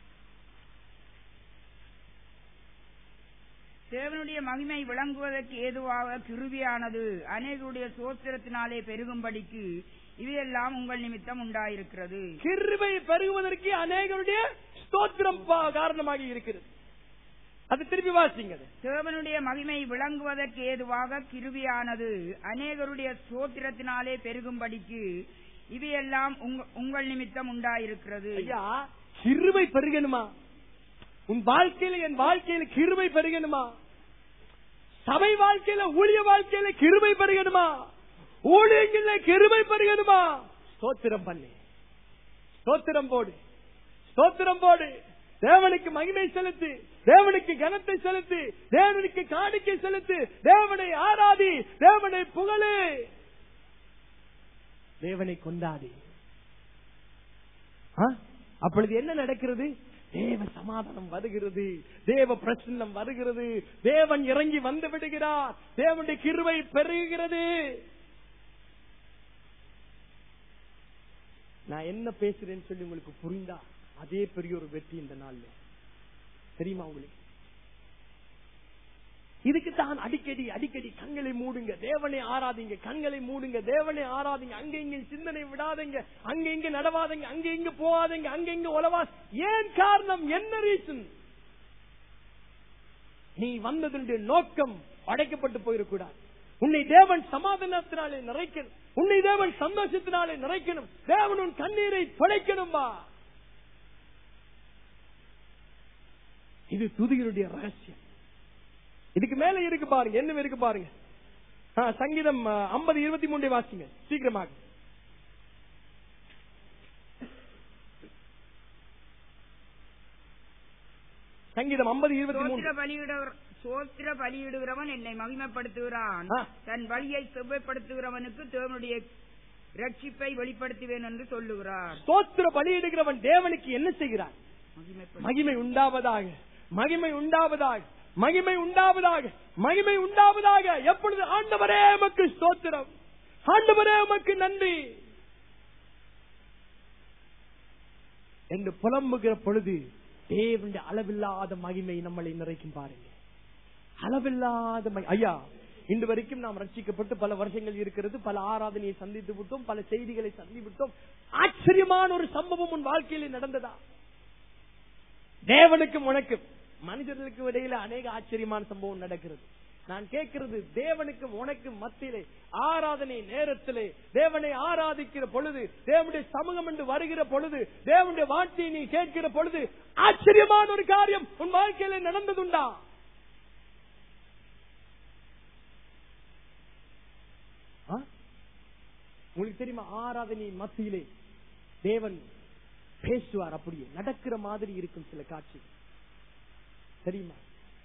தேவனுடைய மகிமை விளங்குவதற்கு ஏதுவாக கிருவியானது அநேகருடைய சோத்திரத்தினாலே பெருகும்படிக்கு இவையெல்லாம் உங்கள் நிமித்தம் உண்டாயிருக்கிறது கிருபை பெருகுவதற்கு அநேகருடைய ஸ்தோத்திரம் பா- காரணமாக இருக்கிறது அது திருப்பி வாசிங்க அது. தேவனுடைய மகிமை விளங்குவதற்கு ஏதுவாக கிருபியானது அநேகருடைய சோத்திரத்தினாலே பெருகும்படிக்கு இவையெல்லாம் உங்க- உங்கள் நிமித்தம் உண்டாயிருக்கிறது ஐயா கிருபை பெருகணுமா உன் வாழ்க்கையில என் வாழ்க்கையில கிருபை பெருகணுமா சபை வாழ்க்கையில ஊழிய வாழ்க்கையில கிருபை பெருகணுமா ஊழியங்கள கிருபை பெருகணுமா ஸ்தோத்திரம் பண்ணு ஸ்தோத்திரம் போடு ஸ்தோத்திரம் போடு தேவனுக்கு மகிமை செலுத்து தேவனுக்கு கனத்தை செலுத்து தேவனுக்கு காணிக்கை செலுத்து தேவனை ஆராதி தேவனை புகழு தேவனை கொண்டாடி ஆ? அப்பொழுது என்ன நடக்கிறது தேவ சமாதானம் வருகிறது தேவ பிரசன்னம் வருகிறது தேவன் இறங்கி வந்து விடுகிறார் தேவனுடைய கிருவை பெருகிறது நான் என்ன பேசுறேன்னு சொல்லி உங்களுக்கு புரிந்தா அதே பெரிய ஒரு வெற்றி இந்த நாள்ல தெரியுமா உங்களுக்கு இதுக்கு தான் அடிக்கடி அடிக்கடி கண்களை மூடுங்க தேவனை ஆராதிங்க கண்களை மூடுங்க தேவனை ஆராதிங்க அங்க இங்க சிந்தனை விடாதீங்க அங்க இங்க நடவாதீங்க அங்க இங்க போகாதீங்க அங்க இங்க உலவா ஏன் காரணம் என்ன ரீசன் நீ வந்ததனுடைய நோக்கம் அடைக்கப்பட்டு போயிடக்கூடாது உன்னை தேவன் சமாதானத்தினாலே நிறைக்கணும் உன்னை தேவன் சந்தோஷத்தினாலே நிறைக்கணும் தேவன் உன் கண்ணீரை துடைக்கணும்பா இது துதிகளுடைய ரகசியம் இதுக்கு மேல இருக்கு பாருங்க என்ன இருக்கு பாருங்க ஆ, சங்கீதம் ஐம்பது இருபத்தி மூணு வாசிங்க சீக்கிரமாக சங்கீதம் ஐம்பது இருபத்தி மூணு சோத்திர பலியிடுகிற சோத்திர பலியிடுகிறவன் என்னை மகிமைப்படுத்துகிறான் ஆ. தன் வழியை செவ்வைப்படுத்துகிறவனுக்கு தேவனுடைய ரட்சிப்பை வெளிப்படுத்துவேன் என்று சொல்லுகிறார் ஸ்தோத்திர பலியிடுகிறவன் தேவனுக்கு என்ன செய்கிறான் மகிமைப்படு- மகிமை உண்டாவதாக மகிமை உண்டாவதாக மகிமை உண்டாவதாக மகிமை உண்டாவதாக எப்பொழுது ஆண்டவரே உமக்கு ஸ்தோத்திரம் ஆண்டவரே உமக்கு நன்றி என்று புலம்புகிற பொழுது தேவனுடைய அளவில்லாத மகிமை நம்மளை நிறைக்கும் பாருங்க அளவில்லாத மகி- ஐயா இன்று வரைக்கும் நாம் ரட்சிக்கப்பட்டு பல வருஷங்கள் இருக்கிறது பல ஆராதனையை சந்தித்து விட்டோம் பல செய்திகளை சந்திவிட்டோம் ஆச்சரியமான ஒரு சம்பவம் உன் வாழ்க்கையில் நடந்ததா தேவனுக்கும் உனக்கும் மனிதர்களுக்கு இடையில அநேக ஆச்சரியமான சம்பவம் நடக்கிறது நான் கேட்கிறது தேவனுக்கும் உனக்கும் மத்தியிலே ஆராதனை நேரத்திலே தேவனை ஆராதிக்கிற பொழுது தேவனுடைய சமூகம் என்று வருகிற பொழுது தேவனுடைய வார்த்தையை நீ கேட்கிற பொழுது ஆச்சரியமான ஒரு காரியம் உன் வாழ்க்கையில நடந்ததுண்டா ஆ? உங்களுக்கு தெரியுமா ஆராதனை மத்தியிலே தேவன் பேசுவார் அப்படியே நடக்கிற மாதிரி இருக்கும் சில காட்சி தெரியுமா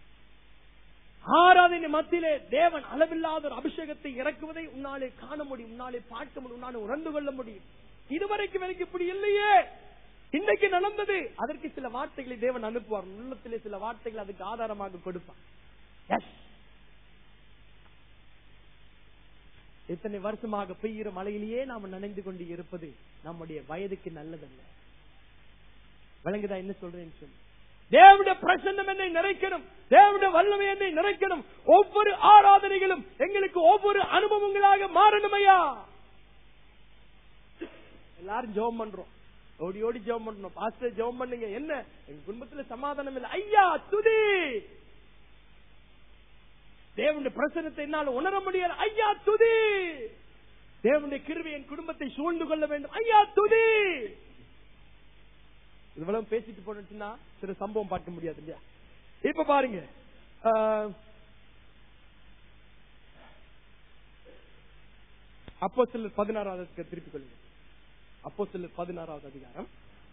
ஆராதனை மத்தியிலே தேவன் அளவில்லாத ஒரு அபிஷேகத்தை இறக்குவதை உன்னாலே காண முடியும் உன்னாலே பார்க்க முடியும் உன்னாலே உணர்ந்து கொள்ள முடியும் இதுவரைக்கும் எனக்கு இப்படி இல்லையே இன்னைக்கு நடந்தது அதற்கு சில வார்த்தைகளை தேவன் அனுப்புவார் உள்ளத்திலே சில வார்த்தைகள் அதுக்கு ஆதாரமாக கொடுப்பார் Yes. இத்தனை வருஷமாக பெய்கிற மழையிலேயே நாம நனைந்து கொண்டு இருப்பது நம்முடைய வயதுக்கு நல்லதல்ல விளங்குதா என்ன சொல்றேன்னு சொல்லி தேவனுடைய பிரசன்னம் என்னை நிறைக்கணும் தேவனுடைய வல்லமை என்னை நிறைக்கணும் ஒவ்வொரு ஆராதனைகளும் எங்களுக்கு ஒவ்வொரு அனுபவங்களாக மாறணுமையா எல்லாரும் ஜெபம் பண்றோம் ஓடி ஓடி ஜெபம் பண்றோம் பாஸ்டர் ஜெபம் பண்ணுங்க என்ன எங்க குடும்பத்துல சமாதானம் இல்லை ஐயா துதி தேவனுடைய பிரசனத்தை என்னால் உணர முடியாது ஐயா துதி தேவனுடைய கிருவை என் குடும்பத்தை சூழ்ந்து கொள்ள வேண்டும் ஐயா துதி இவ்வளவு பேசிட்டு போனுச்சுன்னா சில சம்பவம் பார்க்க முடியாது இல்லையா இப்ப பாருங்க அப்போ சிலர் பதினாறாவது அதிகாரம் திருப்பிக் கொள்ளுங்க அப்போ சிலர் பதினாறாவது அதிகாரம்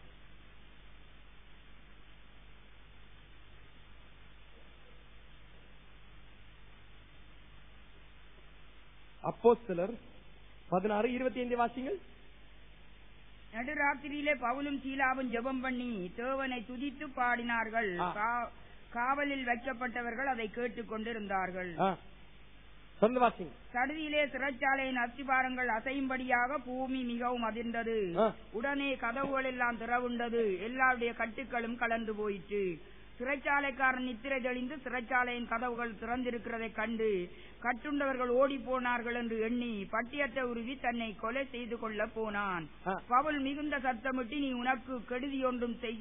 அப்போ சிலர் பதினாறு இருபத்தி ஐந்து வாசிங்கள் நடுராத்திரியிலே பவுலும் சீலாவும் ஜெபம் பண்ணி தேவனை துதித்து பாடினார்கள் ஆ. கா- காவலில் வைக்கப்பட்டவர்கள் அதை கேட்டுக் கொண்டிருந்தார்கள் ஆ. தொடர்ந்து வாசிங்க சடுதியிலே சிறைச்சாலையின் அஸ்திபாரங்கள் அசையும்படியாக பூமி மிகவும் அதிர்ந்தது ஆ. உடனே கதவுகள் எல்லாம் திறவுண்டது எல்லாருடைய கட்டுக்களும் கலந்து போயிற்று சிறைச்சாலைக்காரன் நித்திரை தெளிந்து சிறைச்சாலையின் கதவுகள் திறந்திருக்கிறதைக் கண்டு கட்டுண்டவர்கள் ஓடி போனார்கள் என்று எண்ணி பட்டியத்தை உருவி தன்னை கொலை செய்து கொள்ள போனான் ஆ. பவுல் மிகுந்த சத்தமிட்டு நீ உனக்கு கெடுதி ஒன்றும் செய்-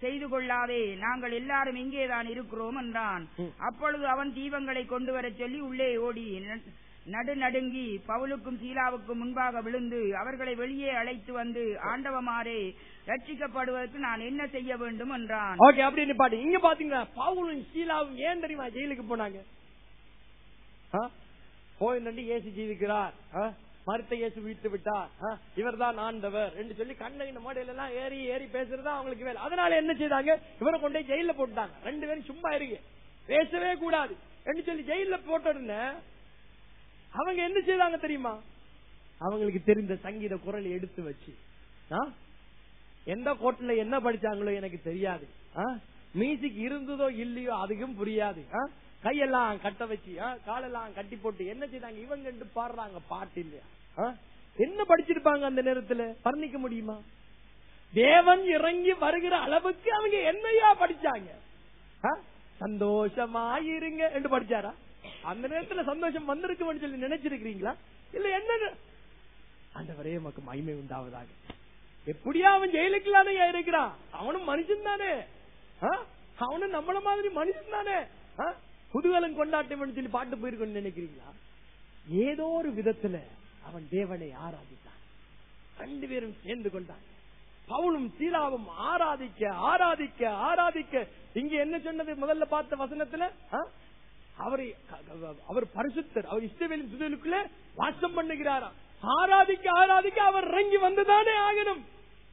செய்து கொள்ளாதே நாங்கள் எல்லாரும் இங்கேதான் இருக்கிறோம் என்றான் ம். அப்பொழுது அவன் தீபங்களை கொண்டு வரச் சொல்லி உள்ளே ஓடி ந- நடுநடுங்கி பவுலுக்கும் சீலாவுக்கும் முன்பாக விழுந்து அவர்களை வெளியே அழைத்து வந்து ஆண்டவமாரே ரட்சிக்கப்படுவதற்கு நான் என்ன செய்ய வேண்டும் என்றான் ஓகே அப்படின்னு பாட்டு இங்க பாத்தீங்கன்னா பவுலும் சீலாவும் ஏன் தெரியுமா ஜெயிலுக்கு போனாங்க ஆ? போய் நன்றி இயேசு ஜீவிக்கிறார் ஆ? மறுத்த இயேசு வீட்டு விட்டார் இவர்தான் ஆண்டவர் என்று சொல்லி கண்ணகின மாடையில எல்லாம் ஏறி ஏறி பேசுறதா அவங்களுக்கு வேலை அதனால என்ன செய்தாங்க இவரை கொண்டு போய் ஜெயில போட்டுட்டாங்க ரெண்டு பேரும் சும்மா இருங்க பேசவே கூடாது என்று சொல்லி ஜெயில போட்ட உடனே அவங்க என்ன செய்தாங்க தெரியுமா அவங்களுக்கு தெரிந்த சங்கீத குரலை எடுத்து வச்சு ஆ? எந்த கோட்டில என்ன படிச்சாங்களோ எனக்கு தெரியாது ஆ? மியூசிக் இருந்ததோ இல்லையோ அதுக்கும் புரியாது ஆ? கையெல்லாம் கட்ட வச்சு ஆ? காலெல்லாம் கட்டி போட்டு என்ன செய்தாங்க இவங்க ரெண்டு பாடுறாங்க பாட்டு இல்லையா ஆ? என்ன படிச்சிருப்பாங்க அந்த நேரத்துல வர்ணிக்க முடியுமா தேவன் இறங்கி வருகிற அளவுக்கு அவங்க என்னையா படிச்சாங்க ஆ? சந்தோஷமாயிருங்க என்று படிச்சாரா அந்த நேரத்துல சந்தோஷம் வந்திருக்கும்னு சொல்லி நினைச்சிருக்கிறீங்களா இல்ல என்ன ஆண்டவரே நமக்கு மகிமை உண்டாவதாக எப்படியா அவன் ஜெயிலுக்குள்ளானே இருக்கிறான் அவனும் மனுஷன் தானே ஆ? அவனும் நம்மள மாதிரி மனுஷன் தானே ஆ? குதூகலம் கொண்டாட்டம் சொல்லி பாட்டு போயிருக்கோம்னு நினைக்கிறீங்களா ஏதோ ஒரு விதத்துல அவன் தேவனை ஆராதித்தான் ரெண்டு பேரும் சேர்ந்து கொண்டாங்க பவுலும் சீலாவும் ஆராதிக்க ஆராதிக்க ஆராதிக்க இங்க என்ன சொன்னது முதல்ல பார்த்த வசனத்துல ஆ? அவரை அவர் பரிசுத்தர் அவர் இஷ்டவேலின் சுதலுக்குள்ள வாசம் பண்ணுகிறாராம் ஆராதிக்க ஆராதிக்க அவர் இறங்கி வந்துதானே ஆகணும்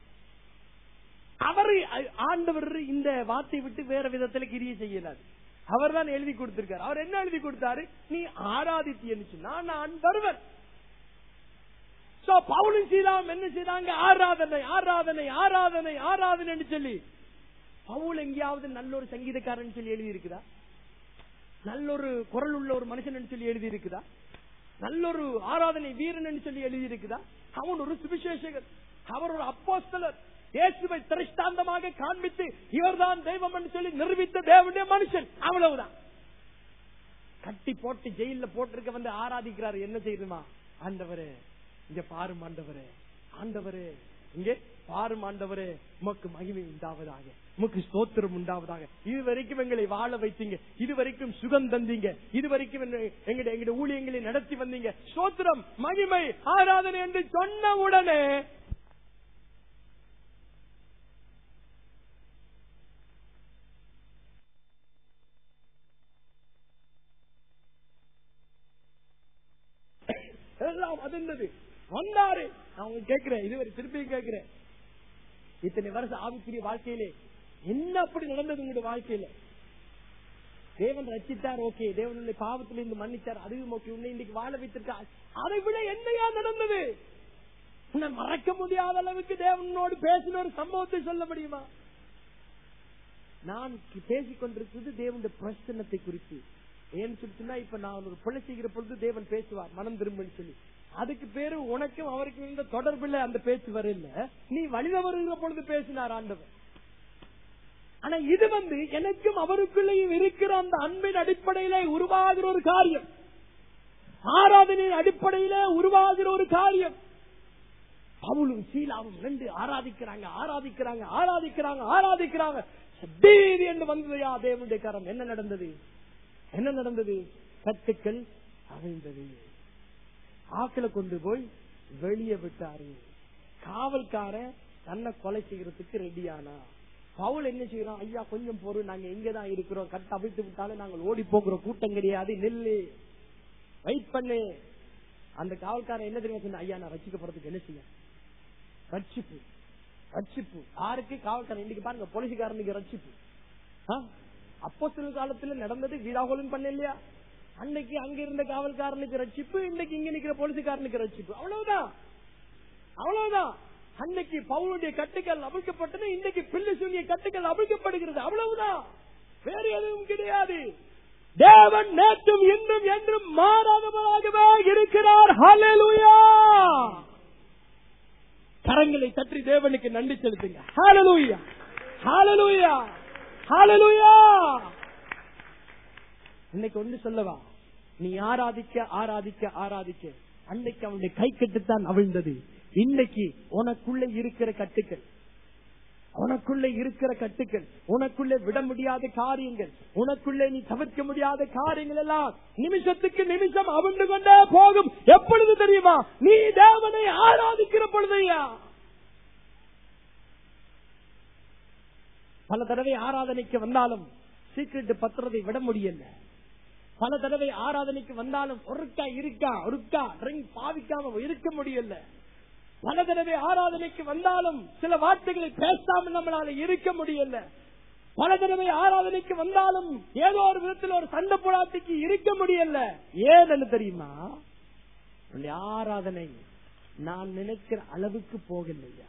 அவர் ஆண்டவர் இந்த வார்த்தை விட்டு வேற விதத்துல கிரியை செய்யலாது அவர் தான் எழுதி கொடுத்திருக்காரு அவர் என்ன எழுதி கொடுத்தாரு நீ ஆராதித்தியன்னு சொன்னா நான் வருவன் சோ பவுலும் சீதாவும் என்ன செய்தாங்க ஆராதனை ஆராதனை ஆராதனை ஆராதனை சொல்லி பவுல் எங்கேயாவது நல்ல ஒரு சங்கீதக்காரன் சொல்லி எழுதி இருக்குதா நல்ல ஒரு குரல் உள்ள ஒரு மனுஷன் சொல்லி எழுதி இருக்குதா நல்ல ஒரு ஆராதனை வீரன் சொல்லி எழுதி இருக்குதா அவன் ஒரு சுவிசேஷகர் அவர் ஒரு அப்போஸ்தலர் இயேசுவை திரஷ்டாந்தமாக காண்பித்து இவர்தான் தெய்வம் என்று சொல்லி நிரூபித்த தேவனுடைய மனுஷன் அவ்வளவுதான் கட்டி போட்டு ஜெயில போட்டிருக்க வந்து ஆராதிக்கிறார் என்ன செய்யுமா ஆண்டவரே இங்க பாரும் ஆண்டவரே ஆண்டவரே இங்கே பாரும் ஆண்டவரே உமக்கு மகிமை உண்டாவதாக உமக்கு ஸ்தோத்திரம் உண்டாவதாக இது வரைக்கும் எங்களை வாழ வைத்தீங்க இது வரைக்கும் சுகம் தந்தீங்க இது வரைக்கும் எங்களுடைய எங்களுடைய ஊழியங்களை நடத்தி வந்தீங்க ஸ்தோத்திரம் மகிமை ஆராதனை என்று சொன்ன உடனே எல்லாம் அதிர்ந்தது வந்தாரு அவங்க கேட்கிறேன் இதுவரை திருப்பி கேட்கிறேன் இத்தனை வருஷம் ஆவிக்குரிய வாழ்க்கையிலே என்ன அப்படி நடந்தது உங்களுடைய வாழ்க்கையில தேவன் ரச்சித்தார் ஓகே தேவனுடைய பாவத்திலிருந்து மன்னிச்சார் அதுவும் ஓகே உன்னை இன்னைக்கு வாழ வைத்திருக்கார் அதை விட என்னையா நடந்தது உன்னை மறக்க முடியாத அளவுக்கு தேவனோடு பேசின ஒரு சம்பவத்தை சொல்ல முடியுமா நான் பேசிக் கொண்டிருக்கிறது தேவனுடைய பிரசன்னத்தை குறித்து ஏன்னு சொல்லிச்சுன்னா இப்ப நான் ஒரு பிள்ளை செய்கிற பொழுது தேவன் பேசுவார் மனம் திரும்பன்னு சொல்லி அதுக்கு பேரு உனக்கும் அவருக்கு இருந்த தொடர்புல அந்த பேச்சு வரல நீ வழித வருகிற பொழுது பேசினார் ஆண்டவர் ஆனா இது வந்து எனக்கும் அவருக்குள்ளேயும் இருக்கிற அந்த அன்பின் அடிப்படையில உருவாகிற ஒரு காரியம் ஆராதனையின் அடிப்படையில உருவாகிற ஒரு காரியம் பவுலும் சீலாவும் ரெண்டு ஆராதிக்கிறாங்க ஆராதிக்கிறாங்க ஆராதிக்கிறாங்க ஆராதிக்கிறாங்க திடீர் என்று வந்ததையா தேவனுடைய கரம் என்ன நடந்தது என்ன நடந்தது கட்டுக்கள் அவிழ்ந்தது ஆக்களை கொண்டு போய் வெளியே விட்டாரு காவல்கார தன்னை கொலை செய்யறதுக்கு ரெடியானா பவுல் என்ன செய்யறோம் ஐயா கொஞ்சம் பொறு நாங்க எங்கதான் இருக்கிறோம் கட்ட அவிழ்த்து விட்டாலும் நாங்கள் ஓடி போகிறோம் கூட்டம் கிடையாது நெல்லு வெயிட் பண்ணு அந்த காவல்காரன் என்ன தெரியுமா சொன்ன ஐயா நான் ரசிக்கப்படுறதுக்கு என்ன செய்ய ரட்சிப்பு ரட்சிப்பு யாருக்கு காவல்காரன் இன்னைக்கு பாருங்க போலீஸ்காரனுக்கு ரட்சிப்பு அப்போ சில காலத்துல நடந்தது வீடாகோலும் பண்ண இல்லையா அன்னைக்கு அங்க இருந்த காவல்காரனுக்கு ரட்சிப்பு இன்னைக்கு இங்க நிக்கிற போலீஸ்காரனுக்கு ரட்சிப்பு அவ்வளவுதான் அவ்வளவுதான் அன்னைக்கு பவுனுடைய கட்டுகள் அவிழ்க்கப்பட்டது இன்னைக்கு பிள்ளை சொல்லிய கட்டுகள் அவிழ்க்கப்படுகிறது அவ்வளவுதான் வேற எதுவும் கிடையாது தேவன் நேற்றும் இன்றும் என்றும் மாறாதவராகவே இருக்கிறார் ஹalleluya கரங்களை தட்டி தேவனுக்கு நன்றி செலுத்துங்க ஹalleluya ஹalleluya ஹalleluya இன்னைக்கு ஒண்ணு சொல்லவா நீ ஆராதிக்க ஆராதிக்க ஆராதிக்க அன்னைக்கு அவனுடைய கை கட்டுத்தான் அவிழ்ந்தது இன்னைக்கு உனக்குள்ள இருக்கிற கட்டுக்கள் உனக்குள்ளே இருக்கிற கட்டுக்கள் உனக்குள்ளே விட முடியாத காரியங்கள் உனக்குள்ளே நீ தவிர்க்க முடியாத காரியங்கள் எல்லாம் நிமிஷத்துக்கு நிமிஷம் அவிழ்ந்து கொண்டே போகும் எப்பொழுது தெரியுமா நீ தேவனை ஆராதிக்கிற பொழுதையா பல தடவை ஆராதனைக்கு வந்தாலும் சீக்கிரட்டு பத்திரத்தை விட முடியல பல தடவை ஆராதனைக்கு வந்தாலும் ஒருக்கா இருக்கா ஒருக்கா ட்ரிங்க் பாவிக்காம இருக்க முடியல பல தடவை ஆராதனைக்கு வந்தாலும் சில வார்த்தைகளை பேசாமல் நம்மளால இருக்க முடியல பல தடவை ஆராதனைக்கு வந்தாலும் ஏதோ ஒரு விதத்தில் ஒரு சண்டை போராட்டிக்கு இருக்க முடியல ஏன்னு தெரியுமா உன்னுடைய ஆராதனை நான் நினைக்கிற அளவுக்கு போகலையா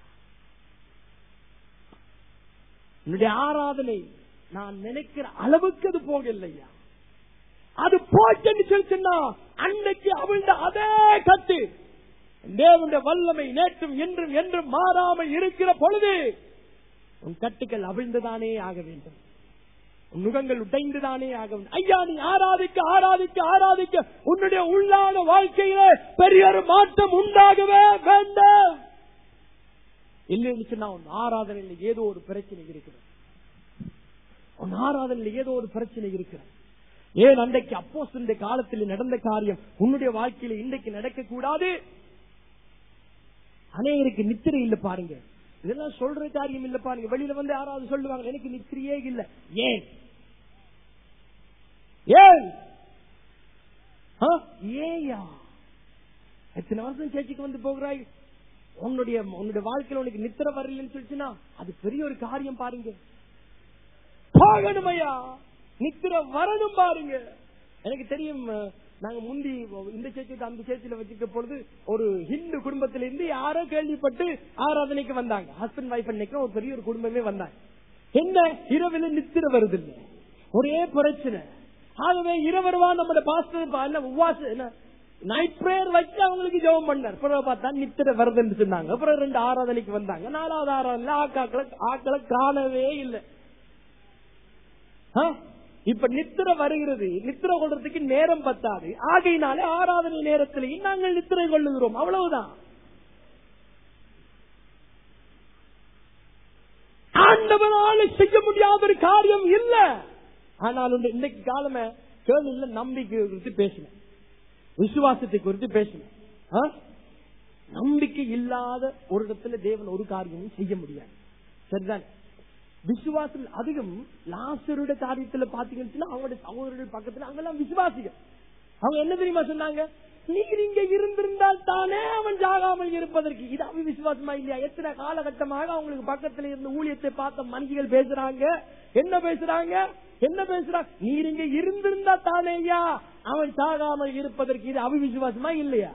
உன்னுடைய ஆராதனை நான் நினைக்கிற அளவுக்கு அது போகலையா அது போச்சுன்னு சொல்லிச்சுன்னா அன்னைக்கு அவிழ்ந்த அதே கட்டு தேவனுடைய வல்லமை நேற்றும் என்றும் என்றும் மாறாமல் இருக்கிற பொழுது உன் கட்டுகள் அவிழ்ந்துதானே ஆக வேண்டும் உன் நுகங்கள் உடைந்துதானே ஆக வேண்டும் ஐயா நீ ஆராதிக்க ஆராதிக்க ஆராதிக்க உன்னுடைய உள்ளான வாழ்க்கையில பெரிய ஒரு மாற்றம் உண்டாகவே வேண்டாம் இல்லைன்னு சொன்னா உன் ஆராதனையில் ஏதோ ஒரு பிரச்சனை இருக்கிறது உன் ஆராதனையில் ஏதோ ஒரு பிரச்சனை இருக்கிறது ஏன் அன்றைக்கு அப்போ இந்த காலத்தில் நடந்த காரியம் உன்னுடைய வாழ்க்கையில இன்றைக்கு நடக்க கூடாது அநேகருக்கு நித்திரை இல்ல பாருங்க இதெல்லாம் சொல்ற காரியம் இல்ல பாருங்க வெளியில வந்து யாராவது சொல்லுவாங்க எனக்கு நித்திரையே இல்ல ஏன் ஏன் ஆ? ஏயா எத்தனை வருஷம் சேர்ச்சிக்கு வந்து போகிறாய் உன்னுடைய உன்னுடைய வாழ்க்கையில உனக்கு நித்திரை வரலன்னு சொல்லிச்சுன்னா அது பெரிய ஒரு காரியம் பாருங்க போகணுமையா நித்திர வரணும் பாருங்க எனக்கு தெரியும் அஹ், நாங்க முந்தி இந்த சேர்ச்சி அந்த சேர்ச்சியில வச்சுக்க பொழுது ஒரு ஹிந்து குடும்பத்தில இருந்து யாரோ கேள்விப்பட்டு ஆராதனைக்கு வந்தாங்க ஹஸ்பண்ட் வைஃப் நினைக்கிற ஒரு பெரிய ஒரு குடும்பமே வந்தாங்க என்ன இரவுல நித்திர வருது இல்ல ஒரே பிரச்சனை ஆகவே இரவருவா நம்ம பாஸ்டர் உவாச என்ன நைட் பிரேயர் வச்சு அவங்களுக்கு ஜெபம் பண்ணார் பிறகு பார்த்தா நித்திர வருதுன்னு சொன்னாங்க அப்புறம் ரெண்டு ஆராதனைக்கு வந்தாங்க நாலாவது ஆராதனை ஆக்காக்களை ஆக்களை காணவே இல்லை ஆ? இப்ப நித்திர வருகிறது நித்திர கொள்றதுக்கு நேரம் பத்தாது ஆகையினாலே ஆராதனை நேரத்திலேயும் நாங்கள் நித்திரை கொள்ளுகிறோம் அவ்வளவுதான் ஆண்டவனால செய்ய முடியாத ஒரு காரியம் இல்ல ஆனால் இந்த- இன்னைக்கு காலமே கேள்வியில நம்பிக்கை குறித்து பேசினேன் விசுவாசத்தை குறித்து பேசினேன் ஆ? நம்பிக்கை இல்லாத ஒரு இடத்துல தேவன் ஒரு காரியமும் செய்ய முடியாது சரிதான் விசுவாசம் அதிகம் லாசருடைய காரியத்துல பாத்தீங்கன்னா அவங்களுடைய சகோதரர்கள் பக்கத்துல அங்கெல்லாம் விசுவாசிகள் அவங்க என்ன தெரியுமா சொன்னாங்க நீர் இங்க இருந்திருந்தால் தானே அவன் ஜாகாமல் இருப்பதற்கு இது அவன் விசுவாசமா இல்லையா எத்தனை காலகட்டமாக அவங்களுக்கு பக்கத்துல இருந்து ஊழியத்தை பார்த்த மனிதர்கள் பேசுறாங்க என்ன பேசுறாங்க என்ன பேசுறாங்க நீர் இங்க இருந்திருந்தா தானேயா அவன் சாகாமல் இருப்பதற்கு இது அவிவிசுவாசமா இல்லையா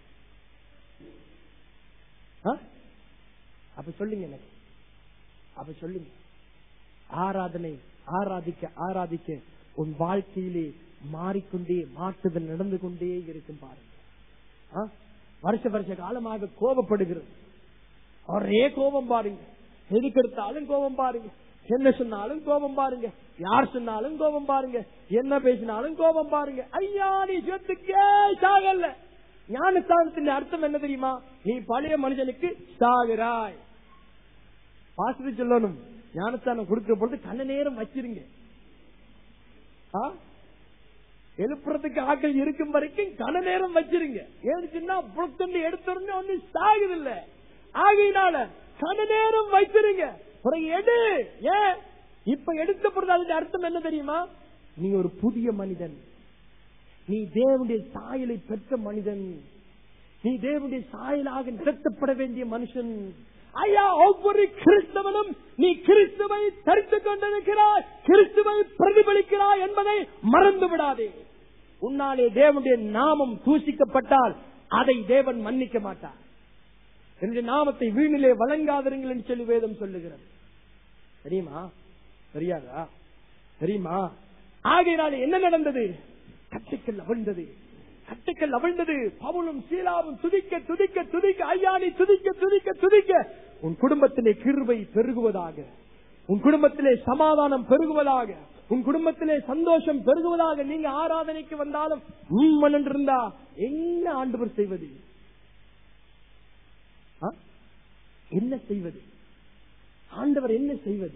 ஆ? அப்ப சொல்லுங்க எனக்கு அப்ப சொல்லுங்க ஆராதனை ஆராதிக்க ஆராதிக்க உன் வாழ்க்கையிலே மாறிக்கொண்டே மாற்றுதல் நடந்து கொண்டே இருக்கும் பாருங்க ஆ? வருஷ வருஷ காலமாக கோபப்படுகிறது ஒரே கோபம் பாருங்க எதுக்கு எடுத்தாலும் கோபம் பாருங்க என்ன சொன்னாலும் கோபம் பாருங்க யார் சொன்னாலும் கோபம் பாருங்க என்ன பேசினாலும் கோபம் பாருங்க ஐயா நீ சொத்துக்கே சாகல்ல ஞானஸ்தானத்தின் அர்த்தம் என்ன தெரியுமா நீ பழைய மனுஷனுக்கு சாகிறாய் பாசிட்டு சொல்லணும் ஞானஸ்தானம் கொடுக்கிற பொழுது கண்ண நேரம் வச்சிருங்க ஆ? எழுப்புறதுக்கு ஆட்கள் இருக்கும் வரைக்கும் கன நேரம் வச்சிருங்க ஏன்னு புழுத்தண்டு எடுத்துருந்து ஒண்ணு சாகுது இல்ல ஆகையினால கன நேரம் வச்சிருங்க பிறகு எடு ஏன் இப்ப எடுத்த பொழுது அதுக்கு அர்த்தம் என்ன தெரியுமா நீ ஒரு புதிய மனிதன் நீ தேவனுடைய சாயலை பெற்ற மனிதன் நீ தேவனுடைய சாயலாக நிறுத்தப்பட வேண்டிய மனுஷன் ஐயா ஒவ்வொரு கிறிஸ்தவனும் நீ கிறிஸ்துவை தரித்துக் கொண்டிருக்கிறாய் கிறிஸ்துவை பிரதிபலிக்கிறாய் என்பதை மறந்து விடாதே உன்னாலே தேவனுடைய நாமம் தூசிக்கப்பட்டால் அதை தேவன் மன்னிக்க மாட்டார் என்னுடைய நாமத்தை வீணிலே வழங்காதிருங்கள் என்று சொல்லி வேதம் சொல்லுகிறது தெரியுமா தெரியாதா தெரியுமா ஆகையினால என்ன நடந்தது கட்டுக்கள் அவிழ்ந்தது கட்டுக்கள் அவிழ்ந்தது பவுலும் சீலாவும் துதிக்க துதிக்க துதிக்க ஐயா நீ துதிக்க துதிக்க துதிக்க உன் குடும்பத்திலே கிருபை பெருகுவதாக உன் குடும்பத்திலே சமாதானம் பெருகுவதாக உன் குடும்பத்திலே சந்தோஷம் பெருகுவதாக நீங்க ஆராதனைக்கு வந்தாலும் உம்மன் இருந்தா என்ன ஆண்டவர் செய்வது ஆ? என்ன செய்வது ஆண்டவர் என்ன செய்வது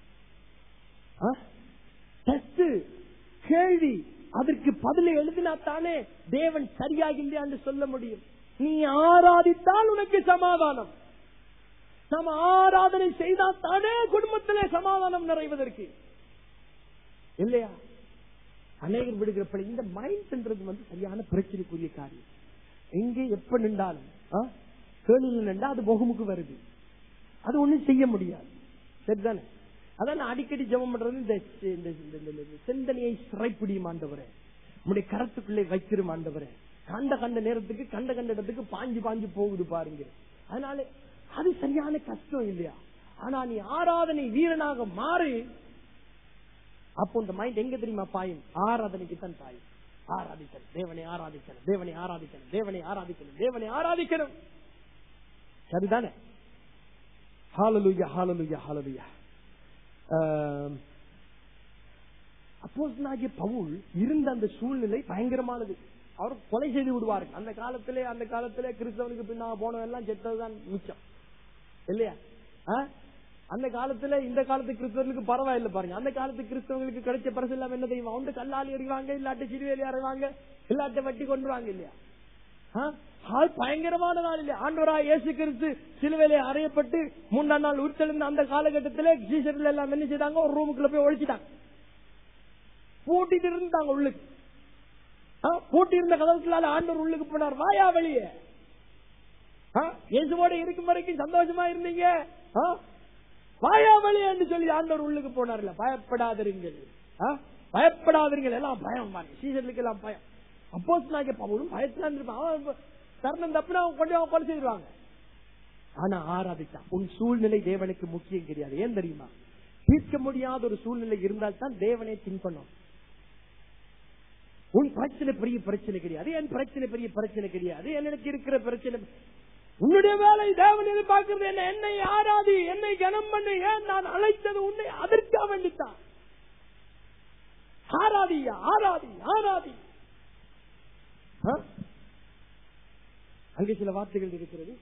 டெஸ்ட் கேள்வி அதற்கு பதிலை எழுதினா தானே தேவன் சரியாக இல்லையா என்று சொல்ல முடியும் நீ ஆராதித்தால் உனக்கு சமாதானம் நாம் ஆராதனை செய்தால் தானே குடும்பத்திலே சமாதானம் நிறைவதற்கு இல்லையா அநேகர் விடுகிற பழி இந்த மைண்ட்ன்றது வந்து சரியான பிரச்சனைக்குரிய காரியம் எங்கே எப்ப நின்றாலும் கேள்வியில் நின்றா அது முகமுக்கு வருது அது ஒண்ணும் செய்ய முடியாது சரிதானே அதான் நான் அடிக்கடி ஜெபம் பண்றது இந்த இந்த- இந்த- இந்த- இந்த சிந்தனையை சிறைப்பிடியும் ஆண்டவரே உங்களுடைய கரத்துக்குள்ளே வைக்கிறோம் ஆண்டவரே கண்ட கண்ட நேரத்துக்கு கண்ட கண்ட இடத்துக்கு பாஞ்சு பாஞ்சு போகுது பாருங்க அதனால அது சரியான கஷ்டம் இல்லையா ஆனா நீ ஆராதனை வீரனாக மாறி அப்போ இந்த மைண்ட் எங்க தெரியுமா பாயும் ஆராதனைக்கு தான் பாயும் ஆராதிக்கணும் தேவனை ஆராதிக்கணும் தேவனை ஆராதிக்கணும் தேவனை ஆராதிக்கணும் தேவனை ஆராதிக்கணும் சரிதானே ஹாலலுயா ஹாலலுயா ஹாலலுயா அப்போஸ்தலனாகிய பவுல் இருந்த அந்த சூழ்நிலை பயங்கரமானது அவர் கொலை செய்து விடுவார்கள் அந்த காலத்திலே அந்த காலத்திலே கிறிஸ்தவனுக்கு பின்னாக போனவெல்லாம் செத்ததுதான் மிச்சம் இல்லையா ஆ? அந்த காலத்துல இந்த காலத்து கிறிஸ்தவர்களுக்கு பரவாயில்ல பாருங்க அந்த காலத்து கிறிஸ்தவங்களுக்கு கிடைச்ச பரிசு இல்லாம என்ன தெரியுமா அவங்க கல்லால் எறிவாங்க இல்லாட்ட சிறுவேலி அறைவாங்க இல்லாட்ட வட்டி கொண்டுருவாங்க இல்லையா ஆ? ஆள் பயங்கரமான நாள் இல்லையா ஆண்டவரா இயேசு கிறிஸ்து சிலுவையிலே அறையப்பட்டு மூன்றாம் நாள் உயிர்த்தெழுந்த அந்த காலகட்டத்திலே ஜீசர்கள் எல்லாம் என்ன செய்தாங்க ஒரு ரூமுக்குள்ள போய் ஒழிச்சிட்டாங்க பூட்டிட்டு இருந்தாங்க உள்ளுக்கு ஆ, பூட்டி இருந்த கதவுக்குள்ளால ஆண்டவர் உள்ளுக்கு போனார் வாயா வெளியே ஆ, இயேசுவோட இருக்கும் வரைக்கும் சந்தோஷமா இருந்தீங்க ஆ? வாயா வெளியே என்று சொல்லி ஆண்டவர் உள்ளுக்கு போனார்ல பயப்படாதிருங்கள் ஆ? பயப்படாதிருங்கள் எல்லாம் பயம் சீசர்களுக்கு எல்லாம் பயம் அப்போ பவுலும் பயத்துல இருந்திருப்பான் அவன் தருணம் தப்புனா அவன் கொண்டு அவன் கொலை செய்திருவாங்க ஆனா ஆராதித்தான் உன் சூழ்நிலை தேவனுக்கு முக்கியம் கிடையாது ஏன் தெரியுமா தீர்க்க முடியாத ஒரு சூழ்நிலை இருந்தால் தான் தேவனை திங்க் பண்ணும் உன் பிரச்சனை பெரிய பிரச்சனை கிடையாது என் பிரச்சனை பெரிய பிரச்சனை கிடையாது எனக்கு இருக்கிற பிரச்சனை உன்னுடைய வேலை தேவன் எதிர்பார்க்கிறது என்ன என்னை ஆராதி என்னை கனம் பண்ணி ஏன் நான் அழைத்தது உன்னை அதற்காக வேண்டித்தான் ஆராதி ஆராதி ஆராதி ஆ? அங்கே சில வார்த்தைகள் இருக்கிறது